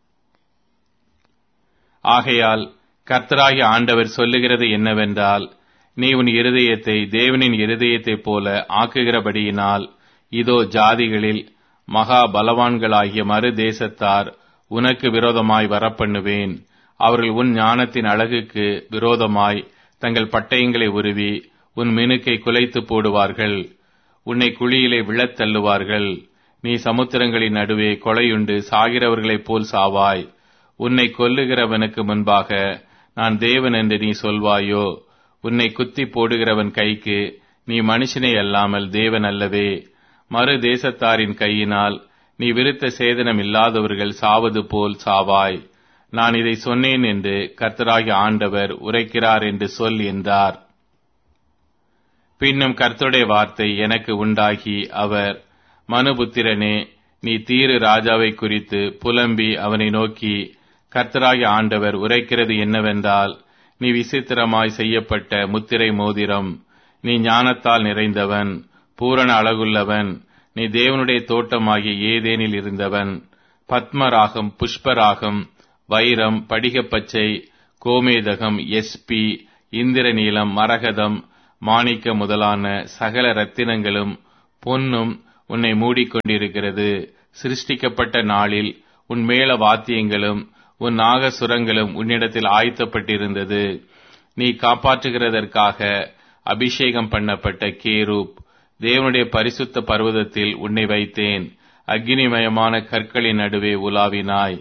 ஆகையால் கர்த்தராகிய ஆண்டவர் சொல்லுகிறது என்னவென்றால் நீ உன் இருதயத்தை தேவனின் இருதயத்தைப் போல ஆக்குகிறபடியினால் இதோ ஜாதிகளில் மகா பலவான்களாகிய மறு தேசத்தார் உனக்கு விரோதமாய் வரப்பண்ணுவேன் அவர்கள் உன் ஞானத்தின் அழகுக்கு விரோதமாய் தங்கள் பட்டயங்களை உருவி உன் மினுக்கை குலைத்து போடுவார்கள் உன்னை குழியிலே விழத் தள்ளுவார்கள் நீ சமுத்திரங்களின் நடுவே கொலையுண்டு சாகிறவர்களைப் போல் சாவாய் உன்னை கொல்லுகிறவனுக்கு முன்பாக நான் தேவன் என்று நீ சொல்வாயோ உன்னை குத்தி போடுகிறவன் கைக்கு நீ மனுஷனே அல்லாமல் தேவன் அல்லவே மறு தேசத்தாரின் கையினால் நீ விருத்த சேதனம் இல்லாதவர்கள் சாவது போல் சாவாய் நான் இதை சொன்னேன் என்று கர்த்தராகிய ஆண்டவர் உரைக்கிறார் என்று சொல் என்றார் பின்னும் கர்த்தருடைய வார்த்தை எனக்கு உண்டாகி அவர் மனுபுத்திரனே நீ தீரு ராஜாவை குறித்து புலம்பி அவனை நோக்கி கர்த்தராகிய ஆண்டவர் உரைக்கிறது என்னவென்றால் நீ விசித்திரமாய் செய்யப்பட்ட முத்திரை மோதிரம் நீ ஞானத்தால் நிறைந்தவன் பூரண அழகுள்ளவன் நீ தேவனுடைய தோட்டமாகிய ஏதேனில் இருந்தவன் பத்மராகம் புஷ்பராகம் வைரம் படிகப்பச்சை கோமேதகம் எஸ்பி இந்திரநீலம் மரகதம் மாணிக்க முதலான சகல ரத்தினங்களும் பொன்னும் உன்னை மூடிக்கொண்டிருக்கிறது சிருஷ்டிக்கப்பட்ட நாளில் உன் மேள வாத்தியங்களும் உன் நாகசுரங்களும் உன்னிடத்தில் ஆயத்தப்பட்டிருந்தது நீ காப்பாற்றுகிறதற்காக அபிஷேகம் பண்ணப்பட்ட கேரூப் தேவனுடைய பரிசுத்த பர்வதத்தில் உன்னை வைத்தேன் அக்னிமயமான கற்களின் நடுவே உலாவினாய்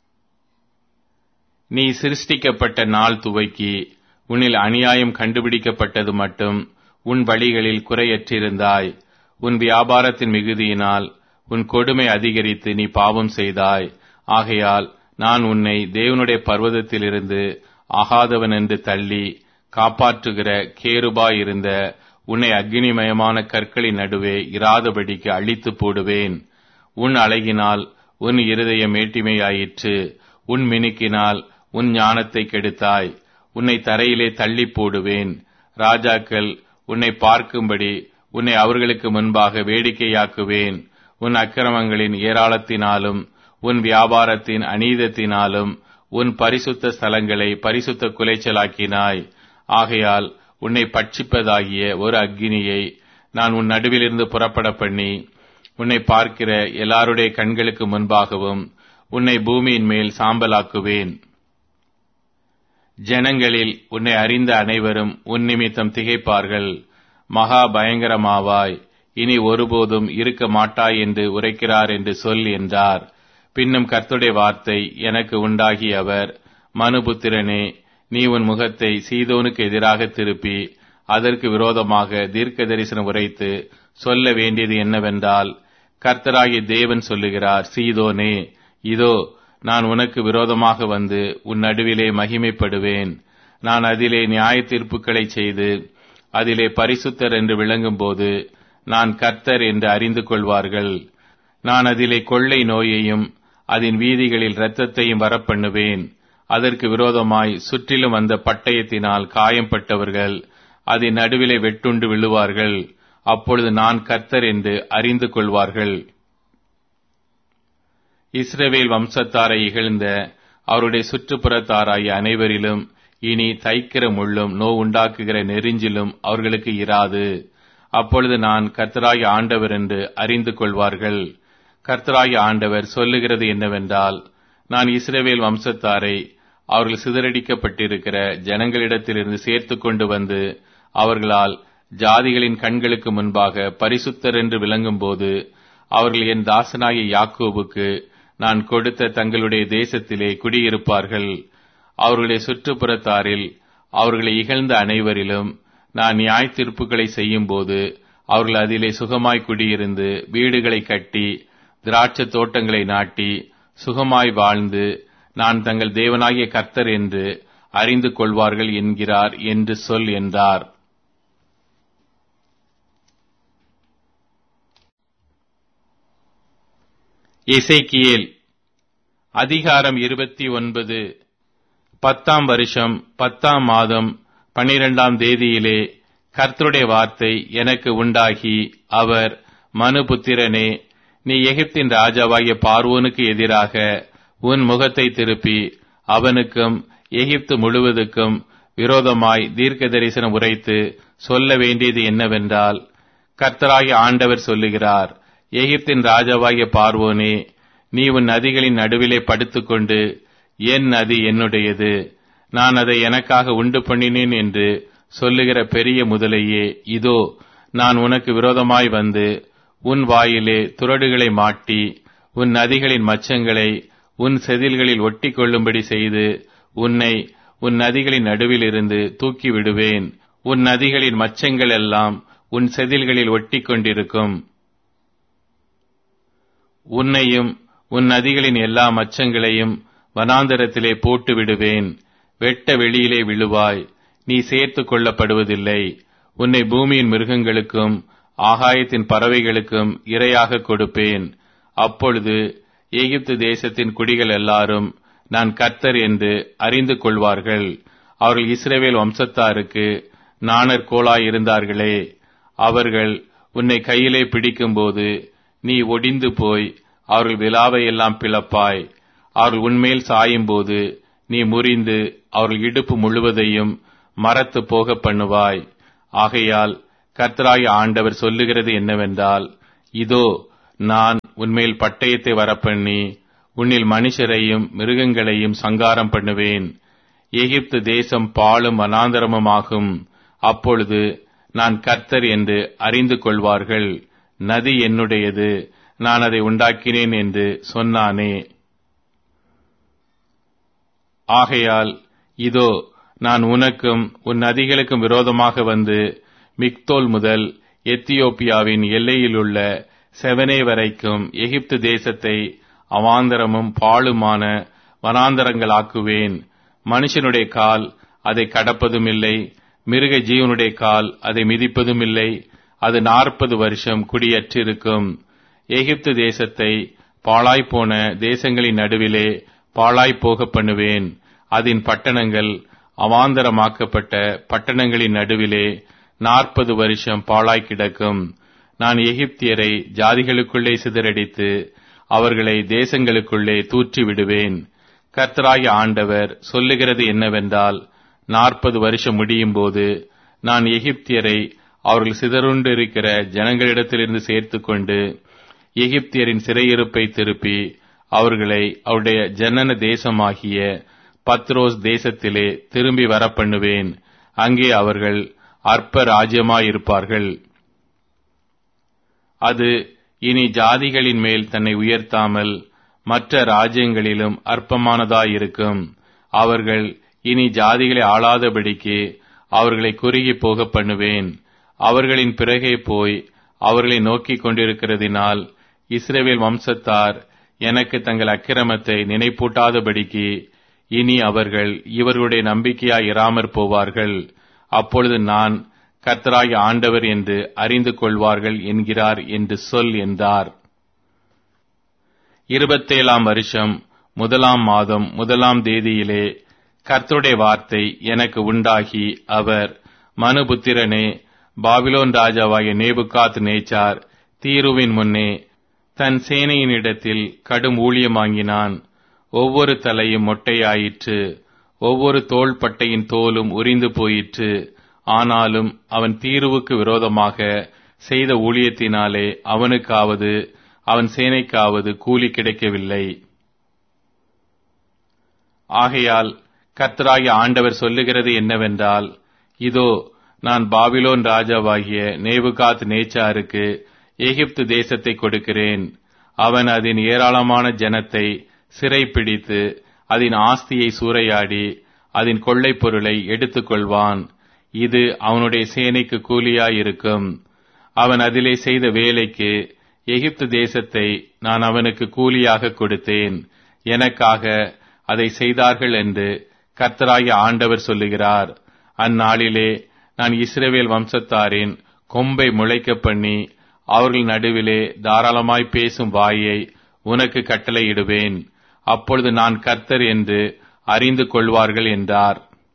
நீ சிருஷ்டிக்கப்பட்ட நாள் துவக்கி உன்னில் அநியாயம் கண்டுபிடிக்கப்பட்டது மட்டும் உன் வழிகளில் குறையற்றிருந்தாய் உன் வியாபாரத்தின் மிகுதியினால் உன் கொடுமை அதிகரித்து நீ பாவம் செய்தாய் ஆகையால் நான் உன்னை தேவனுடைய பர்வதத்திலிருந்து ஆகாதவன் என்று தள்ளி காப்பாற்றுகிற கேருபாயிருந்த உன்னை அக்னிமயமான கற்களின் நடுவே இராதபடிக்கு அழித்து போடுவேன் உன் அழகினால் உன் இருதயம் மேட்டிமையாயிற்று உன் மினுக்கினால் உன் ஞானத்தை கெடுத்தாய் உன்னை தரையிலே தள்ளி போடுவேன் ராஜாக்கள் உன்னை பார்க்கும்படி உன்னை அவர்களுக்கு முன்பாக வேடிக்கையாக்குவேன் உன் அக்கிரமங்களின் ஏராளத்தினாலும் உன் வியாபாரத்தின் அநீதத்தினாலும் உன் பரிசுத்த ஸ்தலங்களை பரிசுத்த குலைச்சலாக்கினாய் ஆகையால் உன்னை பட்சிப்பதாகிய ஒரு அக்கினியை நான் உன் நடுவிலிருந்து புறப்பட பண்ணி உன்னை பார்க்கிற எல்லாருடைய கண்களுக்கு முன்பாகவும் உன்னை பூமியின் மேல் சாம்பலாக்குவேன் ஜனங்களில் உன்னை அறிந்த அனைவரும் உன் நிமித்தம் திகைப்பார்கள் மகா பயங்கரமாவாய் இனி ஒருபோதும் இருக்க மாட்டாய் என்று உரைக்கிறார் என்று சொல் என்றார் பின்னும் கர்த்துடைய வார்த்தை எனக்கு உண்டாகி அவர் மனுபுத்திரனே நீ உன் முகத்தை சீதோனுக்கு எதிராக திருப்பி அதற்கு விரோதமாக தீர்க்க தரிசனம் உரைத்து சொல்ல வேண்டியது என்னவென்றால் கர்த்தராகிய தேவன் சொல்லுகிறார் சீதோனே இதோ நான் உனக்கு விரோதமாக வந்து உன் நடுவிலே மகிமைப்படுவேன் நான் அதிலே நியாய தீர்ப்புகளை செய்து அதிலே பரிசுத்தர் என்று விளங்கும்போது நான் கர்த்தர் என்று அறிந்து கொள்வார்கள் நான் அதிலே கொள்ளை நோயையும் அதன் வீதிகளில் இரத்தத்தையும் வரப்பண்ணுவேன் அதற்கு விரோதமாய் சுற்றிலும் வந்த பட்டயத்தினால் காயம்பட்டவர்கள் அதன் நடுவிலே வெட்டுண்டு விழுவார்கள் அப்பொழுது நான் கர்த்தர் என்று அறிந்து கொள்வார்கள் இஸ்ரவேல் வம்சத்தாரை இகழ்ந்த அவருடைய சுற்றுப்புறத்தாராகிய அனைவரிலும் இனி தைக்கிற முள்ளும் நோ உண்டாக்குகிற நெறிஞ்சிலும் அவர்களுக்கு இராது அப்பொழுது நான் கர்த்தராகி ஆண்டவர் என்று அறிந்து கொள்வார்கள் கர்த்தராகி ஆண்டவர் சொல்லுகிறது என்னவென்றால் நான் இஸ்ரவேல் வம்சத்தாரை அவர்கள் சிதறடிக்கப்பட்டிருக்கிற ஜனங்களிடத்திலிருந்து சேர்த்து கொண்டு வந்து அவர்களால் ஜாதிகளின் கண்களுக்கு முன்பாக பரிசுத்தர் என்று விளங்கும்போது அவர்கள் என் தாசனாகிய யாக்கோபுக்கு நான் கொடுத்த தங்களுடைய தேசத்திலே குடியிருப்பார்கள் அவர்களுடைய சுற்றுப்புறத்தாரில் அவர்களை இகழ்ந்த அனைவரிலும் நான் நியாய தீர்ப்புகளை செய்யும்போது அவர்கள் அதிலே சுகமாய் குடியிருந்து வீடுகளை கட்டி திராட்சை தோட்டங்களை நாட்டி சுகமாய் வாழ்ந்து நான் தங்கள் தேவனாகிய கர்த்தர் என்று அறிந்து கொள்வார்கள் என்கிறார் என்று சொல் என்றார் எசேக்கியேல் அதிகாரம் இருபத்தி ஒன்பது பத்தாம் வருஷம் பத்தாம் மாதம் பனிரெண்டாம் தேதியிலே கர்த்தருடைய வார்த்தை எனக்கு உண்டாகி அவர் மனுபுத்திரனே நீ எகிப்தின் ராஜாவாகிய பார்வோனுக்கு எதிராக உன் முகத்தை திருப்பி அவனுக்கும் எகிப்து முழுவதுக்கும் விரோதமாய் தீர்க்க தரிசனம் உரைத்து சொல்ல வேண்டியது என்னவென்றால் கர்த்தராகிய ஆண்டவர் சொல்லுகிறார் எகிப்தின் ராஜாவாகிய பார்வோனே நீ உன் நதிகளின் நடுவிலே படுத்துக்கொண்டு என் நதி என்னுடையது நான் அதை எனக்காக உண்டு பண்ணினேன் என்று சொல்லுகிற பெரிய முதலையே இதோ நான் உனக்கு விரோதமாய் வந்து உன் வாயிலே துரடுகளை மாட்டி உன் நதிகளின் மச்சங்களை உன் செதில்களில் ஒட்டி கொள்ளும்படி செய்து உன்னை உன் நதிகளின் நடுவில் இருந்து தூக்கி விடுவேன் உன் நதிகளின் மச்சங்கள் எல்லாம் உன் செதில்களில் ஒட்டி கொண்டிருக்கும் உன்னையும் உன் நதிகளின் எல்லா மச்சங்களையும் வனாந்தரத்திலே போட்டு விடுவேன் வெட்ட வெளியிலே விழுவாய் நீ சேர்த்து கொள்ளப்படுவதில்லை உன்னை பூமியின் மிருகங்களுக்கும் ஆகாயத்தின் பறவைகளுக்கும் இரையாக கொடுப்பேன் அப்பொழுது எகிப்து தேசத்தின் குடிகள் எல்லாரும் நான் கர்த்தர் என்று அறிந்து கொள்வார்கள் அவர்கள் இஸ்ரேவேல் வம்சத்தாருக்கு நாணர் கோளாய் இருந்தார்களே அவர்கள் உன்னை கையிலே பிடிக்கும்போது நீ ஒடிந்து போய் அவர்கள் விழாவை எல்லாம் பிளப்பாய் அவர்கள் உன்மேல் சாயும்போது நீ முறிந்து அவர்கள் இடுப்பு முழுவதையும் மரத்து போக பண்ணுவாய் ஆகையால் கர்த்தராகிய ஆண்டவர் சொல்லுகிறது என்னவென்றால் இதோ நான் உன்மேல் பட்டயத்தை வரப்பண்ணி உன்னில் மனுஷரையும் மிருகங்களையும் சங்காரம் பண்ணுவேன் எகிப்து தேசம் பாழும் வனாந்தரமுமாகும் அப்பொழுது நான் கர்த்தர் என்று அறிந்து கொள்வார்கள் நதி என்னுடையது நான் அதை உண்டாக்கினேன் என்று சொன்னானே ஆகையால் இதோ நான் உனக்கும் உன் நதிகளுக்கும் விரோதமாக வந்து மிக்தோல் முதல் எத்தியோப்பியாவின் எல்லையிலுள்ள செவனே வரைக்கும் எகிப்து தேசத்தை அவாந்தரமும் பாழுமான வனாந்தரங்களாக்குவேன் மனுஷனுடைய கால் அதை கடப்பதும் இல்லை மிருக ஜீவனுடைய கால் அதை மிதிப்பதும் இல்லை அது நாற்பது வருஷம் குடியற்றிருக்கும் எகிப்து தேசத்தை பாழாய்ப்போன தேசங்களின் நடுவிலே பாழாய்ப்போக பண்ணுவேன் அதன் பட்டணங்கள் அவாந்தரமாக்கப்பட்ட பட்டணங்களின் நடுவிலே நாற்பது வருஷம் பாழாய் கிடக்கும் நான் எகிப்தியரை ஜாதிகளுக்குள்ளே சிதறடித்து அவர்களை தேசங்களுக்குள்ளே தூற்றி விடுவேன் கர்த்தராகிய ஆண்டவர் சொல்லுகிறது என்னவென்றால் நாற்பது வருஷம் முடியும் போது நான் எகிப்தியரை அவர்கள் சிதறுண்டிருக்கிற ஜனங்களிடத்திலிருந்து சேர்த்துக்கொண்டு எகிப்தியரின் சிறையிருப்பை திருப்பி அவர்களை அவருடைய ஜனன தேசமாகிய பத்ரோஸ் தேசத்திலே திரும்பி வரப்பண்ணுவேன் அங்கே அவர்கள் அற்ப ராஜ்யமாயிருப்பார்கள் அது இனி ஜாதிகளின் மேல் தன்னை உயர்த்தாமல் மற்ற ராஜ்யங்களிலும் அற்பமானதாயிருக்கும் அவர்கள் இனி ஜாதிகளை ஆளாதபடிக்கு அவர்களை குறுகி போக பண்ணுவேன் அவர்களின் பிறகே போய் அவர்களை நோக்கிக் கொண்டிருக்கிறதினால் இஸ்ரேவேல் வம்சத்தார் எனக்கு தங்கள் அக்கிரமத்தை நினைப்பூட்டாதபடிக்கு இனி அவர்கள் இவர்களுடைய நம்பிக்கையாய் இராமற் போவார்கள் அப்பொழுது நான் கர்த்தராகிய ஆண்டவர் என்று அறிந்து கொள்வார்கள் என்கிறார் என்று சொல் என்றார் இருபத்தேழாம் வருஷம் முதலாம் மாதம் முதலாம் தேதியிலே கர்த்தருடைய வார்த்தை எனக்கு உண்டாகி அவர் மனுபுத்திரனே பாபிலோன் ராஜாவாகிய நேபுகாத் நேச்சார் தீருவின் முன்னே தன் சேனையினிடத்தில் கடும் ஊழியம் வாங்கினான் ஒவ்வொரு தலையும் மொட்டையாயிற்று ஒவ்வொரு தோள்பட்டையின் தோலும் உரிந்து போயிற்று ஆனாலும் அவன் தீருவுக்கு விரோதமாக செய்த ஊழியத்தினாலே அவனுக்காவது அவன் சேனைக்காவது கூலி கிடைக்கவில்லை ஆகையால் கர்த்தராகிய ஆண்டவர் சொல்லுகிறது என்னவென்றால் இதோ நான் பாபிலோன் ராஜாவாகிய நேபுகாத் நேச்சாருக்கு எகிப்து தேசத்தை கொடுக்கிறேன் அவன் அதன் ஏராளமான ஜனத்தை சிறைப்பிடித்து அதன் ஆஸ்தியை சூறையாடி அதன் கொள்ளைப் பொருளை எடுத்துக் கொள்வான் இது அவனுடைய சேனைக்கு கூலியாயிருக்கும் அவன் அதிலே செய்த வேலைக்கு எகிப்து தேசத்தை நான் அவனுக்கு கூலியாக கொடுத்தேன் எனக்காக அதை செய்தார்கள் என்று கர்த்தராகிய ஆண்டவர் சொல்லுகிறார் அந்நாளிலே நான் இஸ்ரவேல் வம்சத்தாரின் கொம்பை முளைக்க பண்ணி அவர்கள் நடுவிலே தாராளமாய் பேசும் வாயை உனக்கு கட்டளையிடுவேன் அப்பொழுது நான் கர்த்தர் என்று அறிந்து கொள்வார்கள் என்றார்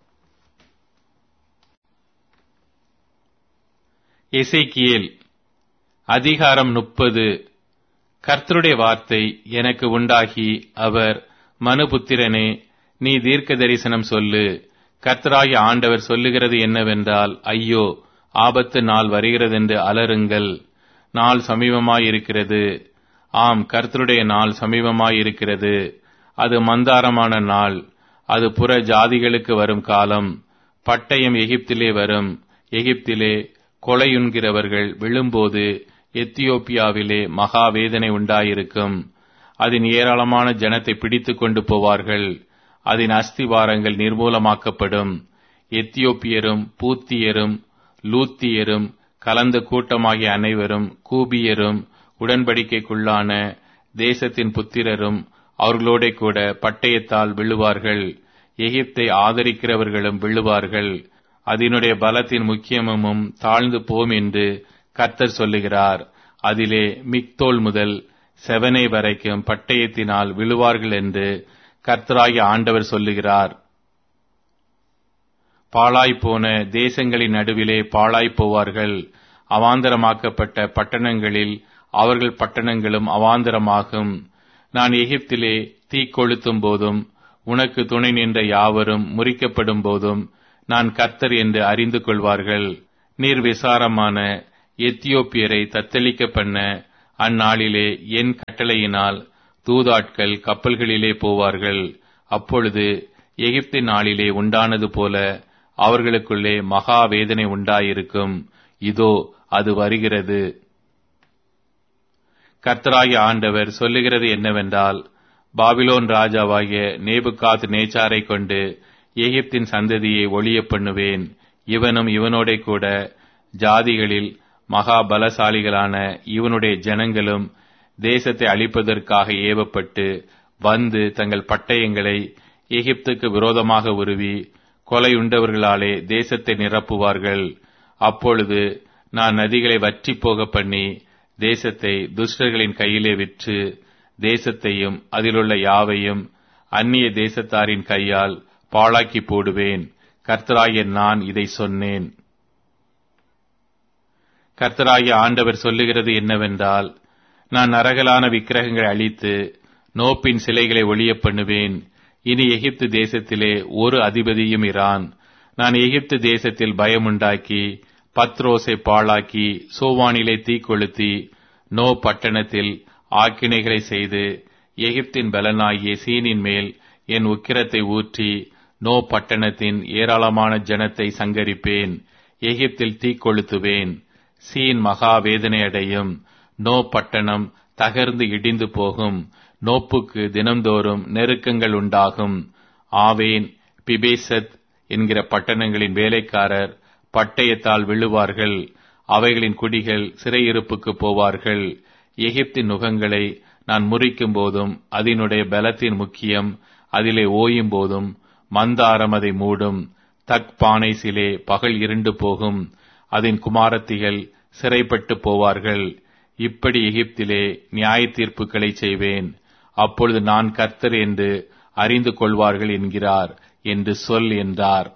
எசேக்கியேல் அதிகாரம் முப்பது கர்த்தருடைய வார்த்தை எனக்கு உண்டாகி அவர் மனுபுத்திரனே நீ தீர்க்க தரிசனம் சொல்லு கர்த்தராகிய ஆண்டவர் சொல்லுகிறது என்னவென்றால் ஐயோ ஆபத்து நாள் வருகிறதென்று அலறுங்கள் நாள் சமீபமாயிருக்கிறது ஆம் கர்த்தருடைய நாள் சமீபமாயிருக்கிறது அது மந்தாரமான நாள் அது புற ஜாதிகளுக்கு வரும் காலம் பட்டயம் எகிப்திலே வரும் எகிப்திலே கொலையுண்கிறவர்கள் விழும்போது எத்தியோப்பியாவிலே மகா வேதனை உண்டாயிருக்கும் அதன் ஏராளமான ஜனத்தை பிடித்துக் கொண்டு போவார்கள் அதன் அஸ்திவாரங்கள் நிர்மூலமாக்கப்படும் எத்தியோப்பியரும் பூத்தியரும் லூத்தியரும் கலந்த கூட்டமாகிய அனைவரும் கூபியரும் உடன்படிக்கைக்குள்ளான தேசத்தின் புத்திரரும் அவர்களோட கூட பட்டயத்தால் விழுவார்கள் எகிப்தை ஆதரிக்கிறவர்களும் விழுவார்கள் அதனுடைய பலத்தின் முக்கியமும் தாழ்ந்து போம் என்று கர்த்தர் சொல்லுகிறார் அதிலே மிக்தோல் முதல் செவனை வரைக்கும் பட்டயத்தினால் விழுவார்கள் என்று கர்த்தராகிய ஆண்டவர் சொல்லுகிறார் பாழாய்ப்போன தேசங்களின் நடுவிலே பாழாய்ப் போவார்கள் அவாந்தரமாக்கப்பட்ட பட்டணங்களில் அவர்கள் பட்டணங்களும் அவாந்தரமாகும் நான் எகிப்திலே தீ கொளுத்தும் போதும் உனக்கு துணை நின்ற யாவரும் முறிக்கப்படும் போதும் நான் கர்த்தர் என்று அறிந்து கொள்வார்கள் நிர்விசாரமான எத்தியோப்பியரை தத்தளிக்க பண்ண அந்நாளிலே என் கட்டளையினால் தூதாட்கள் கப்பல்களிலே போவார்கள் அப்பொழுது எகிப்தின் நாளிலே உண்டானது போல அவர்களுக்குள்ளே மகா வேதனை உண்டாயிருக்கும் இதோ அது வருகிறது கர்த்தராகிய ஆண்டவர் சொல்லுகிறது என்னவென்றால் பாபிலோன் ராஜாவாகிய நேபுகாத் நேச்சாரை கொண்டு எகிப்தின் சந்ததியை ஒளிய பண்ணுவேன் இவனும் இவனோட கூட ஜாதிகளில் மகா பலசாலிகளான இவனுடைய ஜனங்களும் தேசத்தை அழிப்பதற்காக ஏவப்பட்டு வந்து தங்கள் பட்டயங்களை எகிப்துக்கு விரோதமாக உருவி கொலையுண்டவர்களாலே தேசத்தை நிரப்புவார்கள் அப்பொழுது நான் நதிகளை வற்றி போக பண்ணி தேசத்தை துஷ்டர்களின் கையிலே விற்று தேசத்தையும் அதிலுள்ள யாவையும் அந்நிய தேசத்தாரின் கையால் பாழாக்கி போடுவேன் கர்த்தராகிய நான் இதை சொன்னேன் கர்த்தராகிய ஆண்டவர் சொல்லுகிறது என்னவென்றால் நான் நரகலான விக்கிரகங்களை அழித்து நோப்பின் சிலைகளை ஒளிய பண்ணுவேன் இனி எகிப்து தேசத்திலே ஒரு அதிபதியும் இரான் நான் எகிப்து தேசத்தில் பயமுண்டாக்கி பத்ரோஸை பாழாக்கி சோவானிலே தீக்கொளுத்தி நோ பட்டணத்தில் ஆக்கினைகளை செய்து எகிப்தின் பலனாகிய சீனின் மேல் என் உக்கிரத்தை ஊற்றி நோ பட்டணத்தின் ஏராளமான ஜனத்தை சங்கரிப்பேன் எகிப்தில் தீக்கொளுத்துவேன் சீன் மகா வேதனை அடையும் நோ பட்டணம் தகர்ந்து இடிந்து போகும் நோப்புக்கு தினம்தோறும் நெருக்கங்கள் உண்டாகும் ஆவேன் பிபேசத் என்கிற பட்டணங்களின் வேலைக்காரர் பட்டயத்தால் விழுவார்கள் அவைகளின் குடிகள் சிறையிருப்புக்கு போவார்கள் எகிப்தின் நுகங்களை நான் முறிக்கும் போதும் அதனுடைய பலத்தின் முக்கியம் அதிலே ஓயும் போதும் மந்தாரம் அதை மூடும் தக் பானை சிலே பகல் இருண்டு போகும் அதன் குமாரத்திகள் சிறைப்பட்டு போவார்கள் இப்படி எகிப்திலே நியாய தீர்ப்புகளை செய்வேன் அப்பொழுது நான் கர்த்தர் என்று அறிந்து கொள்வார்கள் என்கிறார் என்று சொல் என்றார்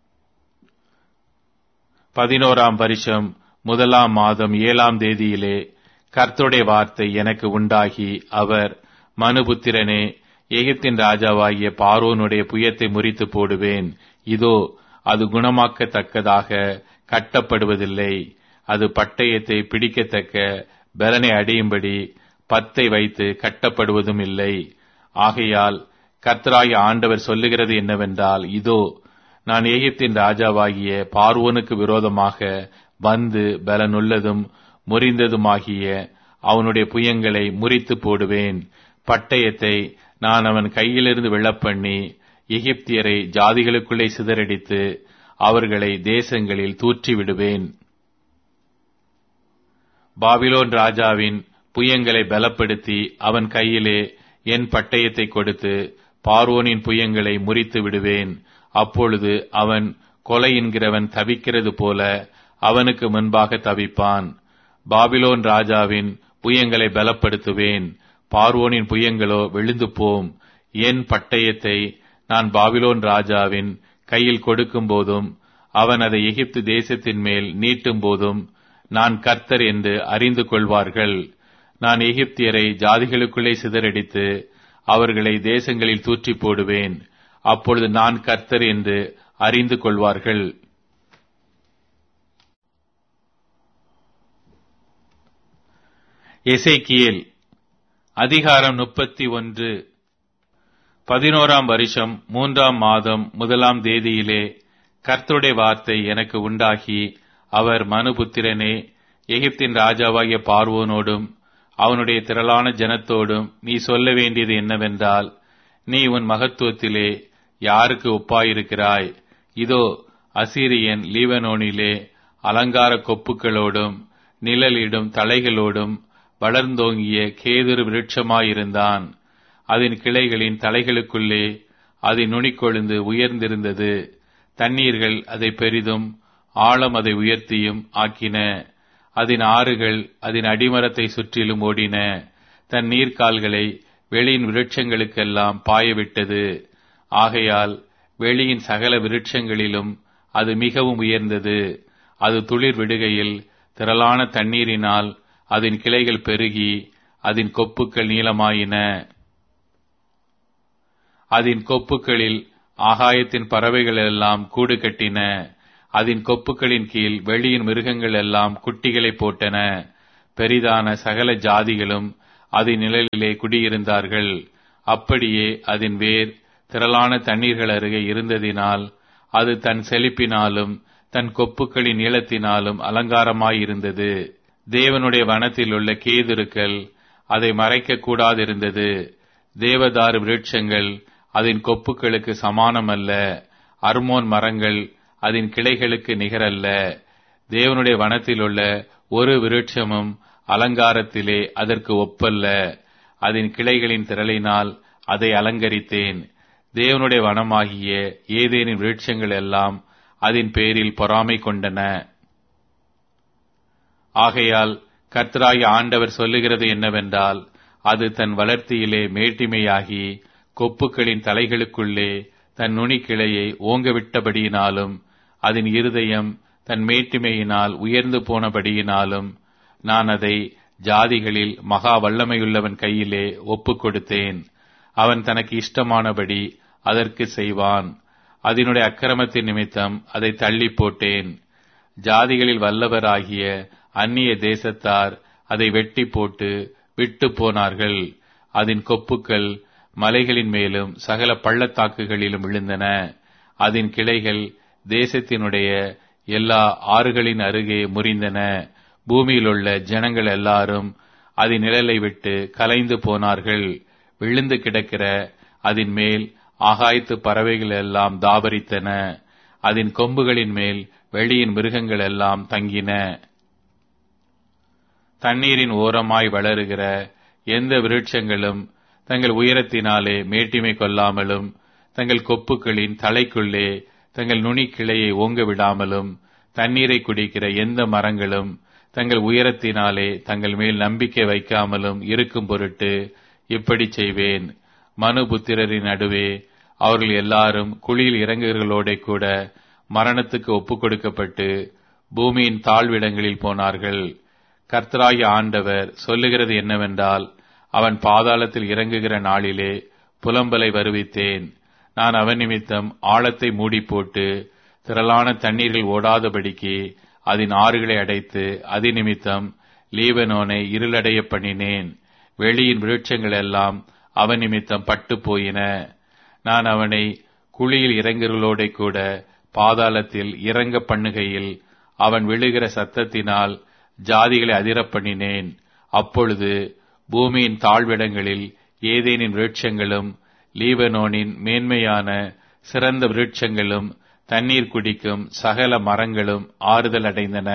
பதினோராம் வருஷம் முதலாம் மாதம் ஏழாம் தேதியிலே கர்த்தருடைய வார்த்தை எனக்கு உண்டாகி அவர் மனுபுத்திரனே எகிப்தின் ராஜாவாகிய பார்வோனுடைய புயத்தை முறித்து போடுவேன் இதோ அது குணமாக்கத்தக்கதாக கட்டப்படுவதில்லை அது பட்டயத்தை பிடிக்கத்தக்க பலனை அடையும்படி பத்தை வைத்து கட்டப்படுவதும் இல்லை ஆகையால் கர்த்தராகிய ஆண்டவர் சொல்லுகிறது என்னவென்றால் இதோ நான் எகிப்தின் ராஜாவாகிய பார்வோனுக்கு விரோதமாக வந்து பலனுள்ளதும் முறிந்ததுமாகிய அவனுடைய புயங்களை முறித்து போடுவேன் பட்டயத்தை நான் அவன் கையிலிருந்து விழப்பண்ணி எகிப்தியரை ஜாதிகளுக்குள்ளே சிதறடித்து அவர்களை தேசங்களில் தூற்றி விடுவேன் பாபிலோன் ராஜாவின் புயங்களை பலப்படுத்தி அவன் கையிலே என் பட்டயத்தை கொடுத்து பார்வோனின் புயங்களை முறித்து விடுவேன் அப்பொழுது அவன் கொலை என்கிறவன் தவிக்கிறது போல அவனுக்கு முன்பாக தவிப்பான் பாபிலோன் ராஜாவின் புயங்களை பலப்படுத்துவேன் பார்வோனின் புயங்களோ விழுந்து போம் என் பட்டயத்தை நான் பாபிலோன் ராஜாவின் கையில் கொடுக்கும் போதும் அவன் அதை எகிப்து தேசத்தின் மேல் நீட்டும் போதும் நான் கர்த்தர் என்று அறிந்து கொள்வார்கள் நான் எகிப்தியரை ஜாதிகளுக்குள்ளே சிதறடித்து அவர்களை தேசங்களில் தூற்றி போடுவேன் அப்பொழுது நான் கர்த்தர் என்று அறிந்து கொள்வார்கள் எசேக்கியேல் அதிகாரம் முப்பத்தி ஒன்று பதினோராம் வருஷம் மூன்றாம் மாதம் முதலாம் தேதியிலே கர்த்தருடைய வார்த்தை எனக்கு உண்டாகி அவர் மனுபுத்திரனே எகிப்தின் ராஜாவாகிய பார்வோனோடும் அவனுடைய திரளான ஜனத்தோடும் நீ சொல்ல வேண்டியது என்னவென்றால் நீ உன் மகத்துவத்திலே யாருக்கு ஒப்பாயிருக்கிறாய் இதோ அசீரியன் லீவனோனிலே அலங்கார கொப்புகளோடும் நிழலிடும் தலைகளோடும் வளர்ந்தோங்கிய கேதுரு விருட்சமாயிருந்தான் அதன் கிளைகளின் தலைகளுக்குள்ளே அதன் நுனிக்கொழுந்து உயர்ந்திருந்தது தண்ணீர்கள் அதை பெரிதும் ஆழம் அதை உயர்த்தியும் ஆக்கின அதன் ஆறுகள் அதன் அடிமரத்தை சுற்றிலும் ஓடின தன் நீர்க்கால்களை வெளியின் விருட்சங்களுக்கெல்லாம் பாயவிட்டது ஆகையால் வெளியின் சகல விருட்சங்களிலும் அது மிகவும் உயர்ந்தது அது துளிர் விடுகையில் திரளான தண்ணீரினால் அதன் கிளைகள் பெருகி அதன் கொப்புக்கள் நீளமாயின அதன் கொப்புக்களில் ஆகாயத்தின் பறவைகள் எல்லாம் கூடு கட்டின அதன் கொப்புகளின் கீழ் வெளியின் மிருகங்கள் எல்லாம் குட்டிகளை போட்டன பெரிதான சகல ஜாதிகளும் அதன் நிழலிலே குடியிருந்தார்கள் அப்படியே அதன் வேர் திரளான தண்ணீர்கள் அருகே இருந்ததினால் அது தன் செழிப்பினாலும் தன் கொப்புகளின் நீளத்தினாலும் அலங்காரமாயிருந்தது தேவனுடைய வனத்தில் உள்ள கேதுருக்கள் அதை மறைக்க கூடாதிருந்தது தேவதாரு விருட்சங்கள் அதன் கொப்புகளுக்கு சமானமல்ல அர்மோன் மரங்கள் அதன் கிளைகளுக்கு நிகரல்ல தேவனுடைய வனத்தில் உள்ள ஒரு விருட்சமும் அலங்காரத்திலே அதற்கு ஒப்பல்ல அதன் கிளைகளின் திரளினால் அதை அலங்கரித்தேன் தேவனுடைய வனமாகிய ஏதேனின் விருட்சங்கள் எல்லாம் அதன் பேரில் பொறாமை கொண்டன ஆகையால் கர்த்தராகி ஆண்டவர் சொல்லுகிறது என்னவென்றால் அது தன் வளர்த்தியிலே மேட்டிமையாகி கொப்புக்களின் தலைகளுக்குள்ளே தன் நுனிக்கிளையை ஓங்கவிட்டபடியினாலும் அதன் இருதயம் தன் மேட்டிமையினால் உயர்ந்து போனபடியினாலும் நான் அதை ஜாதிகளில் மகா வல்லமையுள்ளவன் கையிலே ஒப்புக் கொடுத்தேன் அவன் தனக்கு இஷ்டமானபடி அதற்கு செய்வான் அதனுடைய அக்கிரமத்தின் நிமித்தம் அதை தள்ளி போட்டேன் ஜாதிகளில் வல்லவராகிய அந்நிய தேசத்தார் அதை வெட்டி போட்டு விட்டு போனார்கள் அதன் கொப்புக்கள் மலைகளின் மேலும் சகல பள்ளத்தாக்குகளிலும் விழுந்தன அதன் கிளைகள் தேசத்தினுடைய எல்லா ஆறுகளின் அருகே முறிந்தன பூமியிலுள்ள ஜனங்கள் எல்லாரும் அதன் நிழலை விட்டு கலைந்து போனார்கள் விழுந்து கிடக்கிற அதன் மேல் ஆகாயத்து பறவைகள் எல்லாம் தாபரித்தன அதன் கொம்புகளின் மேல் வெளியின் மிருகங்கள் எல்லாம் தங்கின தண்ணீரின் ஓரமாய் வளருகிற எந்த விருட்சங்களும் தங்கள் உயரத்தினாலே மேட்டிமை கொள்ளாமலும் தங்கள் கொப்புகளின் தலைக்குள்ளே தங்கள் நுனி கிளையை ஓங்க விடாமலும் தண்ணீரை குடிக்கிற எந்த மரங்களும் தங்கள் உயரத்தினாலே தங்கள் மேல் நம்பிக்கை வைக்காமலும் இருக்கும் பொருட்டு இப்படி செய்வேன் மனுபுத்திரரின் நடுவே அவர்கள் எல்லாரும் குழியில் இறங்குகளோட கூட மரணத்துக்கு ஒப்புக் கொடுக்கப்பட்டு பூமியின் தாழ்விடங்களில் போனார்கள் கர்த்தராகிய ஆண்டவர் சொல்லுகிறது என்னவென்றால் அவன் பாதாளத்தில் இறங்குகிற நாளிலே புலம்பலை வருவித்தேன் நான் அவன் நிமித்தம் ஆழத்தை மூடி போட்டு திரளான தண்ணீர்கள் ஓடாதபடிக்கு அதன் ஆறுகளை அடைத்து அதி நிமித்தம் லீபனோனை இருளடைய பண்ணினேன் வெளியின் விருட்சங்கள் எல்லாம் அவன் நிமித்தம் பட்டு போயின நான் அவனை குழியில் இறங்குகளோட கூட பாதாளத்தில் இறங்க பண்ணுகையில் அவன் விழுகிற சத்தத்தினால் ஜாதிகளை அதிரப் பண்ணினேன் அப்பொழுது பூமியின் தாழ்விடங்களில் ஏதேனின் விருட்சங்களும் லீபனோனின் மேன்மையான சிறந்த விருட்சங்களும் தண்ணீர் குடிக்கும் சகல மரங்களும் ஆறுதல் அடைந்தன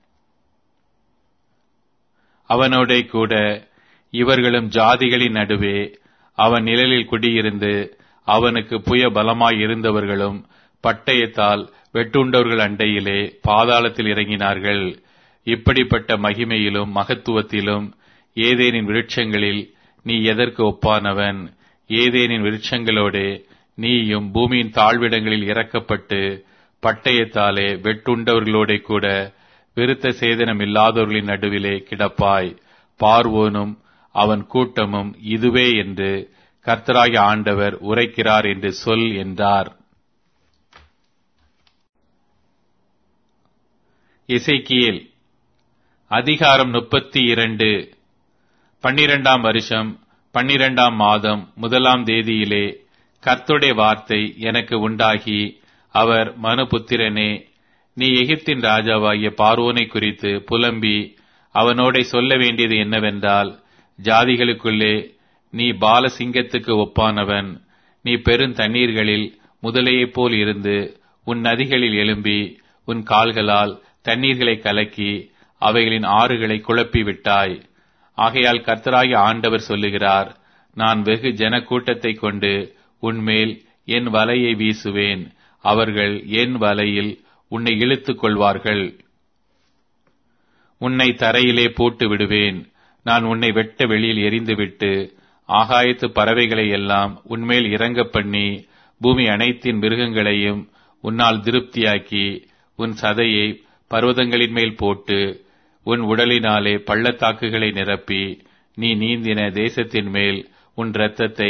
அவனோட கூட இவர்களும் ஜாதிகளின் நடுவே அவன் நிழலில் குடியிருந்து அவனுக்கு புய பலமாய் இருந்தவர்களும் பட்டயத்தால் வெட்டுண்டவர்கள் அண்டையிலே பாதாளத்தில் இறங்கினார்கள் இப்படிப்பட்ட மகிமையிலும் மகத்துவத்திலும் ஏதேனின் விருட்சங்களில் நீ எதற்கு ஒப்பானவன் ஏதேனின் விருட்சங்களோடே நீயும் பூமியின் தாழ்விடங்களில் இறக்கப்பட்டு பட்டயத்தாலே வெட்டுண்டவர்களோட கூட விருத்த சேதனம் இல்லாதவர்களின் நடுவிலே கிடப்பாய் பார்வோனும் அவன் கூட்டமும் இதுவே என்று கர்த்தராகிய ஆண்டவர் உரைக்கிறார் என்று சொல் என்றார் இசைக்கியல் அதிகாரம் முப்பத்தி இரண்டு பன்னிரெண்டாம் வருஷம் பன்னிரெண்டாம் மாதம் முதலாம் தேதியிலே கர்த்துடைய வார்த்தை எனக்கு உண்டாகி அவர் மனுபுத்திரனே நீ எகிப்தின் ராஜாவாகிய பார்வோனை குறித்து புலம்பி அவனோட சொல்ல வேண்டியது என்னவென்றால் ஜாதிகளுக்குள்ளே நீ பாலசிங்கத்துக்கு ஒப்பானவன் நீ பெருந்தண்ணீர்களில் முதலையைப் போல் இருந்து உன் நதிகளில் எழும்பி உன் கால்களால் தண்ணீர்களை கலக்கி அவைகளின் ஆறுகளை குழப்பி விட்டாய் ஆகையால் கர்த்தராகி ஆண்டவர் சொல்லுகிறார் நான் வெகு ஜனக்கூட்டத்தை கொண்டு உன்மேல் என் வலையை வீசுவேன் அவர்கள் என் வலையில் உன்னை இழுத்துக் கொள்வார்கள் உன்னை தரையிலே போட்டு விடுவேன் நான் உன்னை வெட்ட வெளியில் எரிந்துவிட்டு ஆகாயத்து பறவைகளை எல்லாம் உன்மேல் இறங்க பண்ணி பூமி அனைத்தின் மிருகங்களையும் உன்னால் திருப்தியாக்கி உன் சதையை பர்வதங்களின் மேல் போட்டு உன் உடலினாலே பள்ளத்தாக்குகளை நிரப்பி நீ நீந்தின தேசத்தின் மேல் உன் இரத்தத்தை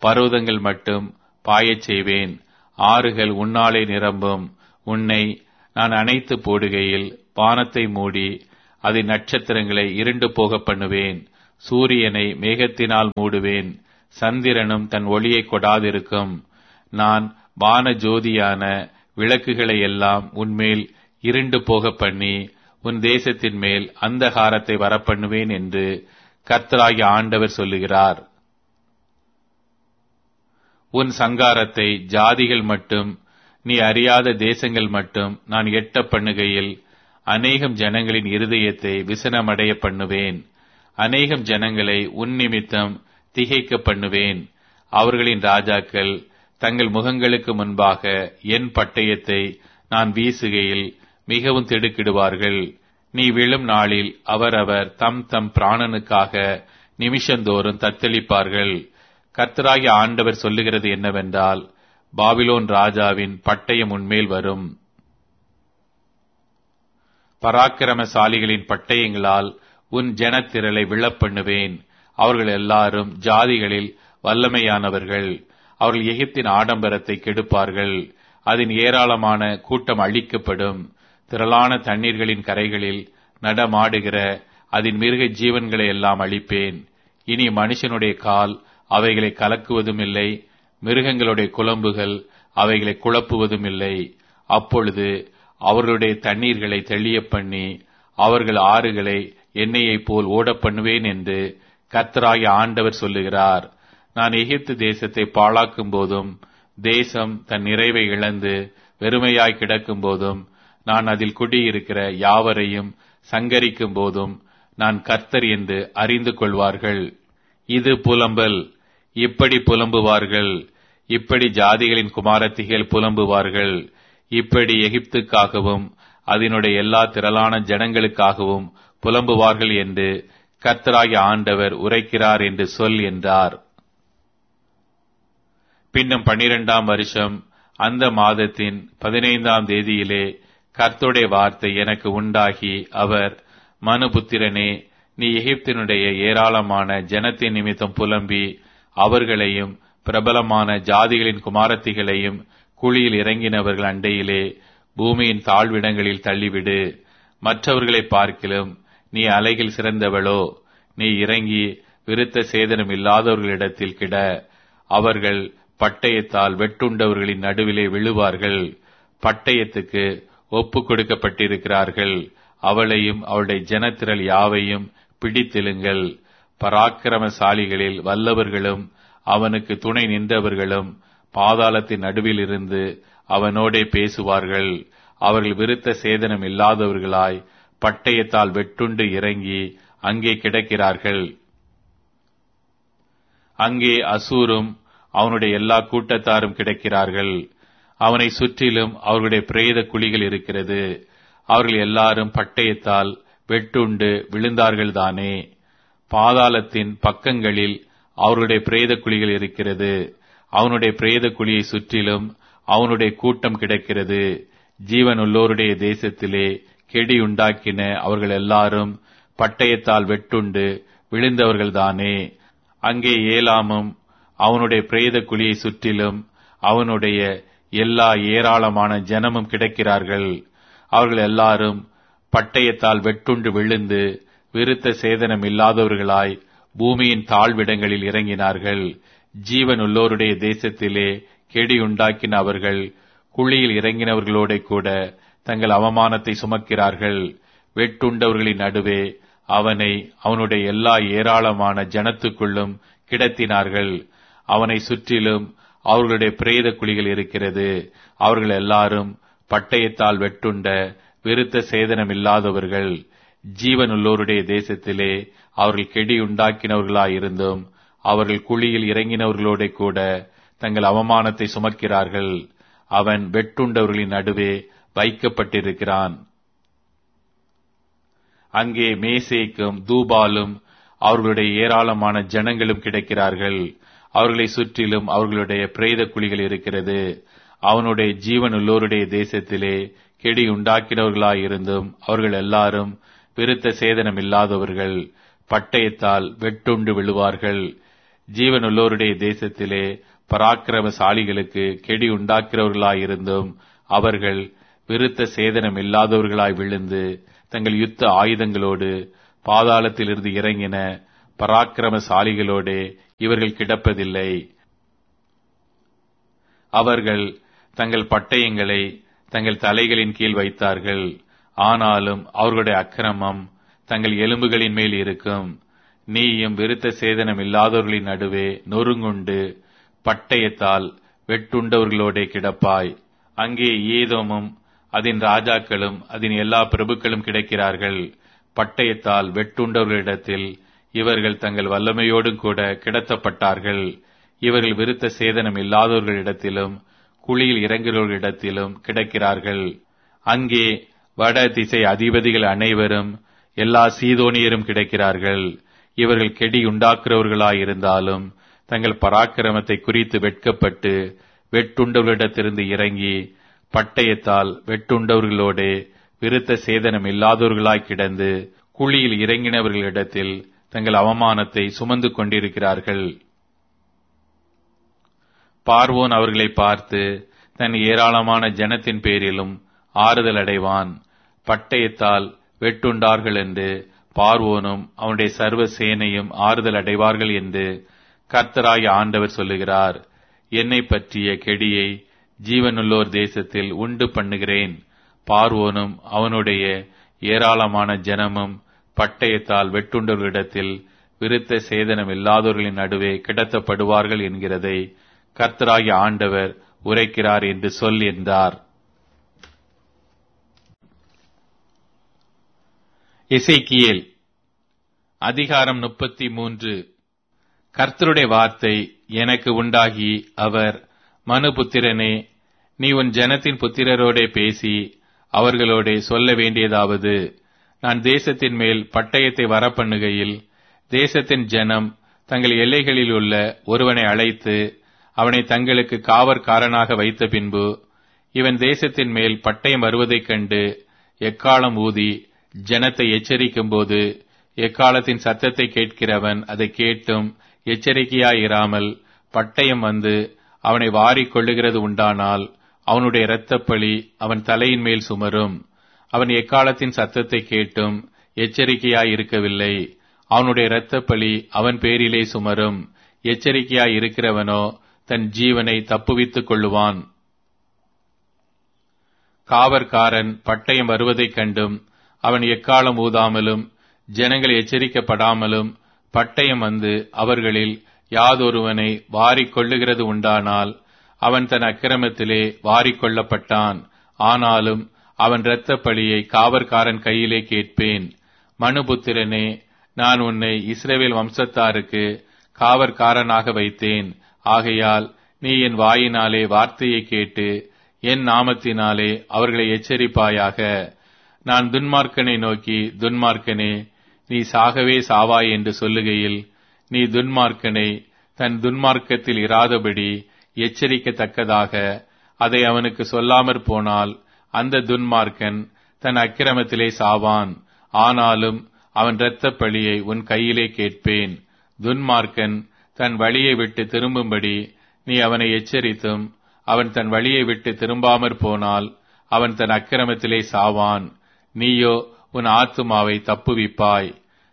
பர்வதங்கள் மட்டும் பாயச் செய்வேன் ஆறுகள் உன்னாலே நிரம்பும் உன்னை நான் அணைத்து போடுகையில் வானத்தை மூடி அதன் நட்சத்திரங்களை இருண்டு போக பண்ணுவேன் சூரியனை மேகத்தினால் மூடுவேன் சந்திரனும் தன் ஒளியை கொடாதிருக்கும் நான் வான ஜோதியான விளக்குகளை எல்லாம் உன்மேல் இருண்டு போக பண்ணி உன் தேசத்தின் மேல் அந்தகாரத்தை வரப்பண்ணுவேன் என்று கர்த்தராகிய ஆண்டவர் சொல்லுகிறார் உன் சங்காரத்தை ஜாதிகள் மட்டும் நீ அறியாத தேசங்கள் மட்டும் நான் எட்ட பண்ணுகையில் அநேகம் ஜனங்களின் இருதயத்தை விசனமடைய பண்ணுவேன் அநேகம் ஜனங்களை உன் நிமித்தம் திகைக்க பண்ணுவேன் அவர்களின் ராஜாக்கள் தங்கள் முகங்களுக்கு முன்பாக என் பட்டயத்தை நான் வீசுகையில் மிகவும் திடுக்கிடுவார்கள் நீ விழும் நாளில் அவரவர் தம் தம் பிராணனுக்காக நிமிஷந்தோறும் தத்தளிப்பார்கள் கர்த்தராகிய ஆண்டவர் சொல்லுகிறது என்னவென்றால் பாபிலோன் ராஜாவின் பட்டயம் உன்மேல் வரும் பராக்கிரமசாலிகளின் பட்டயங்களால் உன் ஜனத்திரளை விழப்பண்ணுவேன் அவர்கள் எல்லாரும் ஜாதிகளில் வல்லமையானவர்கள் அவர்கள் எகிப்தின் ஆடம்பரத்தை கெடுப்பார்கள் அதன் ஏராளமான கூட்டம் அழிக்கப்படும் திரளான தண்ணீர்களின் கரைகளில் நடமாடுகிற அதன் மிருக ஜீவன்களை எல்லாம் அழிப்பேன் இனி மனுஷனுடைய கால் அவைகளை கலக்குவதும் இல்லை மிருகங்களுடைய குழம்புகள் அவைகளை குழப்புவதும் இல்லை அப்பொழுது அவர்களுடைய தண்ணீர்களை தெளிய பண்ணி அவர்கள் ஆறுகளை எண்ணெயைப் போல் ஓடப் பண்ணுவேன் என்று கர்த்தராகிய ஆண்டவர் சொல்லுகிறார் நான் எகிப்து தேசத்தை பாழாக்கும் போதும் தேசம் தன் நிறைவை இழந்து வெறுமையாய் கிடக்கும் போதும் நான் அதில் குடியிருக்கிற யாவரையும் சங்கரிக்கும் போதும் நான் கர்த்தர் என்று அறிந்து கொள்வார்கள் இது புலம்பல் இப்படி புலம்புவார்கள் இப்படி ஜாதிகளின் குமாரத்திகள் புலம்புவார்கள் இப்படி எகிப்துக்காகவும் அதனுடைய எல்லா திரளான ஜனங்களுக்காகவும் புலம்புவார்கள் என்று கர்த்தராகிய ஆண்டவர் உரைக்கிறார் என்று சொல் என்றார் பின்னும் பன்னிரெண்டாம் வருஷம் அந்த மாதத்தின் பதினைந்தாம் தேதியிலே கர்த்தருடைய வார்த்தை எனக்கு உண்டாகி அவர் மனுபுத்திரனே நீ எகிப்தினுடைய ஏராளமான ஜனத்தின் நிமித்தம் புலம்பி அவர்களையும் பிரபலமான ஜாதிகளின் குமாரத்திகளையும் குழியில் இறங்கினவர்கள் அண்டையிலே பூமியின் தாழ்விடங்களில் தள்ளிவிடு மற்றவர்களை பார்க்கிலும் நீ அலைகள் சிறந்தவளோ நீ இறங்கி விருத்த சேதனம் இல்லாதவர்களிடத்தில் கிட அவர்கள் பட்டயத்தால் வெட்டுண்டவர்களின் நடுவிலே விழுவார்கள் பட்டயத்துக்கு ஒப்பு கொடுக்கப்பட்டிருக்கிறார்கள் அவளையும் அவளுடைய ஜனத்திரள் யாவையும் பிடித்தெழுங்கள் பராக்கிரமசாலிகளில் வல்லவர்களும் அவனுக்கு துணை நின்றவர்களும் பாதாளத்தின் நடுவில் இருந்து அவனோடே பேசுவார்கள் அவர்கள் விருத்த சேதனம் இல்லாதவர்களாய் பட்டயத்தால் வெட்டுண்டு இறங்கி அங்கே கிடக்கிறார்கள் அங்கே அசூரும் அவனுடைய எல்லா கூட்டத்தாரும் கிடக்கிறார்கள் அவனை சுற்றிலும் அவர்களுடைய பிரேத குழிகள் இருக்கிறது அவர்கள் எல்லாரும் பட்டயத்தால் வெட்டுண்டு விழுந்தார்கள்தானே பாதாளத்தின் பக்கங்களில் அவருடைய பிரேத குழிகள் இருக்கிறது அவனுடைய பிரேத குழியை சுற்றிலும் அவனுடைய கூட்டம் கிடக்கிறது ஜீவன் உள்ளோருடைய தேசத்திலே கெடி உண்டாக்கின அவர்கள் எல்லாரும் பட்டயத்தால் வெட்டுண்டு விழுந்தவர்கள்தானே அங்கே ஏலாமும் அவனுடைய பிரேத குழியை சுற்றிலும் அவனுடைய எல்லா ஏராளமான ஜனமும் கிடக்கிறார்கள் அவர்கள் எல்லாரும் பட்டயத்தால் வெட்டுண்டு விழுந்து விருத்த சேதனம் இல்லாதவர்களாய் பூமியின் தாழ்விடங்களில் இறங்கினார்கள் ஜீவன் உள்ளோருடைய தேசத்திலே கெடி உண்டாக்கின அவர்கள் குழியில் இறங்கினவர்களோட கூட தங்கள் அவமானத்தை சுமக்கிறார்கள் வெட்டுண்டவர்களின் நடுவே அவனை அவனுடைய எல்லா ஏராளமான ஜனத்துக்குள்ளும் கிடத்தினார்கள் அவனை சுற்றிலும் அவர்களுடைய பிரேத குழிகள் இருக்கிறது அவர்கள் எல்லாரும் பட்டயத்தால் வெட்டுண்ட விருத்த சேதனம் இல்லாதவர்கள் ஜீவன் உள்ளோருடைய தேசத்திலே அவர்கள் கெடி உண்டாக்கினவர்களாயிருந்தும் அவர்கள் குழியில் இறங்கினவர்களோட கூட தங்கள் அவமானத்தை சுமக்கிறார்கள் அவன் வெட்டுண்டவர்களின் நடுவே வைக்கப்பட்டிருக்கிறான் அங்கே மேசேக்கும் தூபாலும் அவர்களுடைய ஏராளமான ஜனங்களும் கிடைக்கிறார்கள் அவர்களை சுற்றிலும் அவர்களுடைய பிரேத குழிகள் இருக்கிறது அவனுடைய ஜீவன் உள்ளோருடைய தேசத்திலே கெடி உண்டாக்கினவர்களாயிருந்தும் அவர்கள் எல்லாரும் விருத்த சேதனம் இல்லாதவர்கள் பட்டயத்தால் வெட்டுண்டு விழுவார்கள் ஜீவன் உள்ளோருடைய தேசத்திலே பராக்கிரமசாலிகளுக்கு கெடி உண்டாக்கிறவர்களாயிருந்தும் அவர்கள் விருத்த சேதனம் இல்லாதவர்களாய் விழுந்து தங்கள் யுத்த ஆயுதங்களோடு பாதாளத்திலிருந்து இறங்கின பராக்கிரமசாலிகளோடே இவர்கள் கிடப்பதில்லை அவர்கள் தங்கள் பட்டயங்களை தங்கள் தலைகளின் கீழ் வைத்தார்கள் ஆனாலும் அவர்களுடைய அக்கிரமம் தங்கள் எலும்புகளின் மேல் இருக்கும் நீயும் விருத்த சேதனம் இல்லாதவர்களின் நடுவே நொறுங்குண்டு பட்டயத்தால் வெட்டுண்டவர்களோடே கிடப்பாய் அங்கே ஏதோமும் அதன் ராஜாக்களும் அதன் எல்லா பிரபுக்களும் கிடைக்கிறார்கள் பட்டயத்தால் வெட்டுண்டவர்களிடத்தில் இவர்கள் தங்கள் வல்லமையோடும் கூட கிடத்தப்பட்டார்கள் இவர்கள் விருத்த சேதனம் இல்லாதவர்களிடத்திலும் குழியில் இறங்குகிறவர்களிடத்திலும் கிடக்கிறார்கள் அங்கே வட திசை அதிபதிகள் அனைவரும் எல்லா சீதோனியரும் கிடைக்கிறார்கள் இவர்கள் கெடி உண்டாக்குறவர்களாயிருந்தாலும் தங்கள் பராக்கிரமத்தை குறித்து வெட்கப்பட்டு வெட்டுண்டவர்களிடத்திலிருந்து இறங்கி பட்டயத்தால் வெட்டுண்டவர்களோடே விருத்த சேதனம் இல்லாதவர்களாய் கிடந்து குழியில் இறங்கினவர்களிடத்தில் தங்கள் அவமானத்தை சுமந்து கொண்டிருக்கிறார்கள் பார்வோன் அவர்களை பார்த்து தன் ஏராளமான ஜனத்தின் பேரிலும் ஆறுதல் அடைவான் பட்டயத்தால் வெட்டுண்டார்கள் என்று பார்வோனும் அவனுடைய சர்வ சேனையும் ஆறுதல் அடைவார்கள் என்று கர்த்தராய ஆண்டவர் சொல்லுகிறார் என்னை பற்றிய கெடியை ஜீவனுள்ளோர் தேசத்தில் உண்டு பண்ணுகிறேன் பார்வோனும் அவனுடைய ஏராளமான ஜனமும் பட்டயத்தால் வெட்டுண்டவர்களிடத்தில் விருத்த சேதனம் இல்லாதவர்களின் நடுவே கிடத்தப்படுவார்கள் என்கிறதை கர்த்தராகிய ஆண்டவர் உரைக்கிறார் என்று சொல் என்றார் எசேக்கியேல் அதிகாரம் முப்பத்தி மூன்று கர்த்தருடைய வார்த்தை எனக்கு உண்டாகி அவர் மனுபுத்திரனே நீ உன் ஜனத்தின் புத்திரரோடே பேசி அவர்களோடே சொல்ல வேண்டியதாவது நான் தேசத்தின் மேல் பட்டயத்தை வரப்பண்ணுகையில் தேசத்தின் ஜனம் தங்கள் எல்லைகளில் உள்ள ஒருவனை அழைத்து அவனை தங்களுக்கு காவற்காரனாக வைத்த பின்பு இவன் தேசத்தின் மேல் பட்டயம் வருவதைக் கண்டு எக்காலம் ஊதி ஜனத்தை எச்சரிக்கும் போது எக்காலத்தின் சத்தத்தை கேட்கிறவன் அதை கேட்டும் எச்சரிக்கையாயிராமல் பட்டயம் வந்து அவனை வாரிக் கொள்ளுகிறது உண்டானால் அவனுடைய இரத்தப்பழி அவன் தலையின் மேல் சுமரும் அவன் எக்காலத்தின் சத்தத்தை கேட்டும் எச்சரிக்கையாய் இருக்கவில்லை அவனுடைய இரத்தப்பழி அவன் பேரிலே சுமரும் எச்சரிக்கையாய் இருக்கிறவனோ தன் ஜீவனை தப்புவித்துக் கொள்ளுவான் காவற்காரன் பட்டயம் வருவதைக் கண்டும் அவன் எக்காலம் ஊதாமலும் ஜனங்கள் எச்சரிக்கப்படாமலும் பட்டயம் வந்து அவர்களில் யாதொருவனை வாரிக் கொள்ளுகிறது உண்டானால் அவன் தன் அக்கிரமத்திலே வாரிக் கொள்ளப்பட்டான் ஆனாலும் அவன் இரத்த பழியை காவற்காரன் கையிலே கேட்பேன் மனுபுத்திரனே நான் உன்னை இஸ்ரேவேல் வம்சத்தாருக்கு காவற்காரனாக வைத்தேன் ஆகையால் நீ என் வாயினாலே வார்த்தையை கேட்டு என் நாமத்தினாலே அவர்களை எச்சரிப்பாயாக நான் துன்மார்க்கனை நோக்கி துன்மார்க்கனே நீ சாகவே சாவாய் என்று சொல்லுகையில் நீ துன்மார்க்கனை தன் துன்மார்க்கத்தில் இராதபடி எச்சரிக்கத்தக்கதாக அதை அவனுக்கு சொல்லாமற் போனால் அந்த துன்மார்க்கன் தன் அக்கிரமத்திலே சாவான் ஆனாலும் அவன் இரத்தப் பழியை உன் கையிலே கேட்பேன் துன்மார்க்கன் தன் வழியை விட்டு திரும்பும்படி நீ அவனை எச்சரித்தும் அவன் தன் வழியை விட்டு திரும்பாமற் போனால் அவன் தன் அக்கிரமத்திலே சாவான் நீயோ உன் ஆத்துமாவை தப்புவிப்பாய்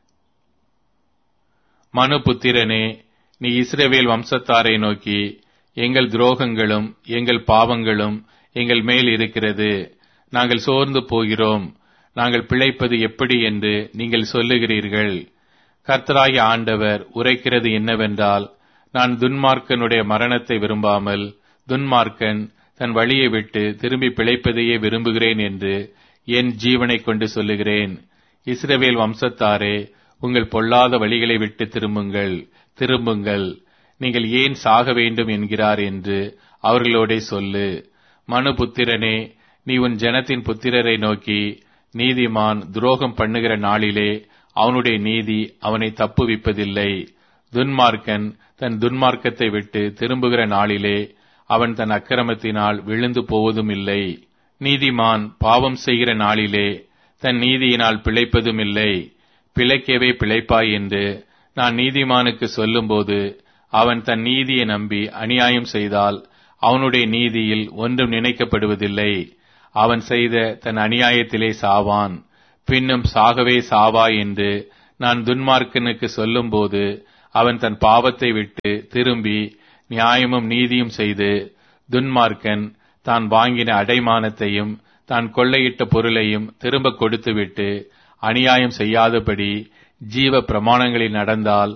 மனு புத்திரனே நீ இஸ்ரவேல் வம்சத்தாரை நோக்கி எங்கள் துரோகங்களும் எங்கள் பாவங்களும் எங்கள் மேல் இருக்கிறது நாங்கள் சோர்ந்து போகிறோம் நாங்கள் பிழைப்பது எப்படி என்று நீங்கள் சொல்லுகிறீர்கள் கர்த்தராகி ஆண்டவர் உரைக்கிறது என்னவென்றால் நான் துன்மார்க்கனுடைய மரணத்தை விரும்பாமல் துன்மார்க்கன் தன் வழியை விட்டு திரும்பி பிழைப்பதையே விரும்புகிறேன் என்று என் ஜீவனை கொண்டு சொல்லுகிறேன் இஸ்ரவேல் வம்சத்தாரே உங்கள் பொல்லாத வழிகளை விட்டு திரும்புங்கள் திரும்புங்கள் நீங்கள் ஏன் சாக வேண்டும் என்கிறார் என்று அவர்களோடே சொல்லு மனு புத்திரனே நீ உன் ஜனத்தின் புத்திரரை நோக்கி நீதிமான் துரோகம் பண்ணுகிற நாளிலே அவனுடைய நீதி அவனை தப்புவிப்பதில்லை துன்மார்க்கன் தன் துன்மார்க்கத்தை விட்டு திரும்புகிற நாளிலே அவன் தன் அக்கிரமத்தினால் விழுந்து போவதும் இல்லை நீதிமான் பாவம் செய்கிற நாளிலே தன் நீதியினால் பிழைப்பதும் இல்லை பிழைக்கவே பிழைப்பாய் என்று நான் நீதிமானுக்கு சொல்லும்போது அவன் தன் நீதியை நம்பி அநியாயம் செய்தால் அவனுடைய நீதியில் ஒன்றும் நினைக்கப்படுவதில்லை அவன் செய்த தன் அநியாயத்திலே சாவான் பின்னும் சாகவே சாவா என்று நான் துன்மார்க்கனுக்கு சொல்லும்போது அவன் தன் பாவத்தை விட்டு திரும்பி நியாயமும் நீதியும் செய்து துன்மார்க்கன் தான் வாங்கின அடைமானத்தையும் தான் கொள்ளையிட்ட பொருளையும் திரும்ப கொடுத்துவிட்டு அநியாயம் செய்யாதபடி ஜீவ பிரமாணங்களில் நடந்தால்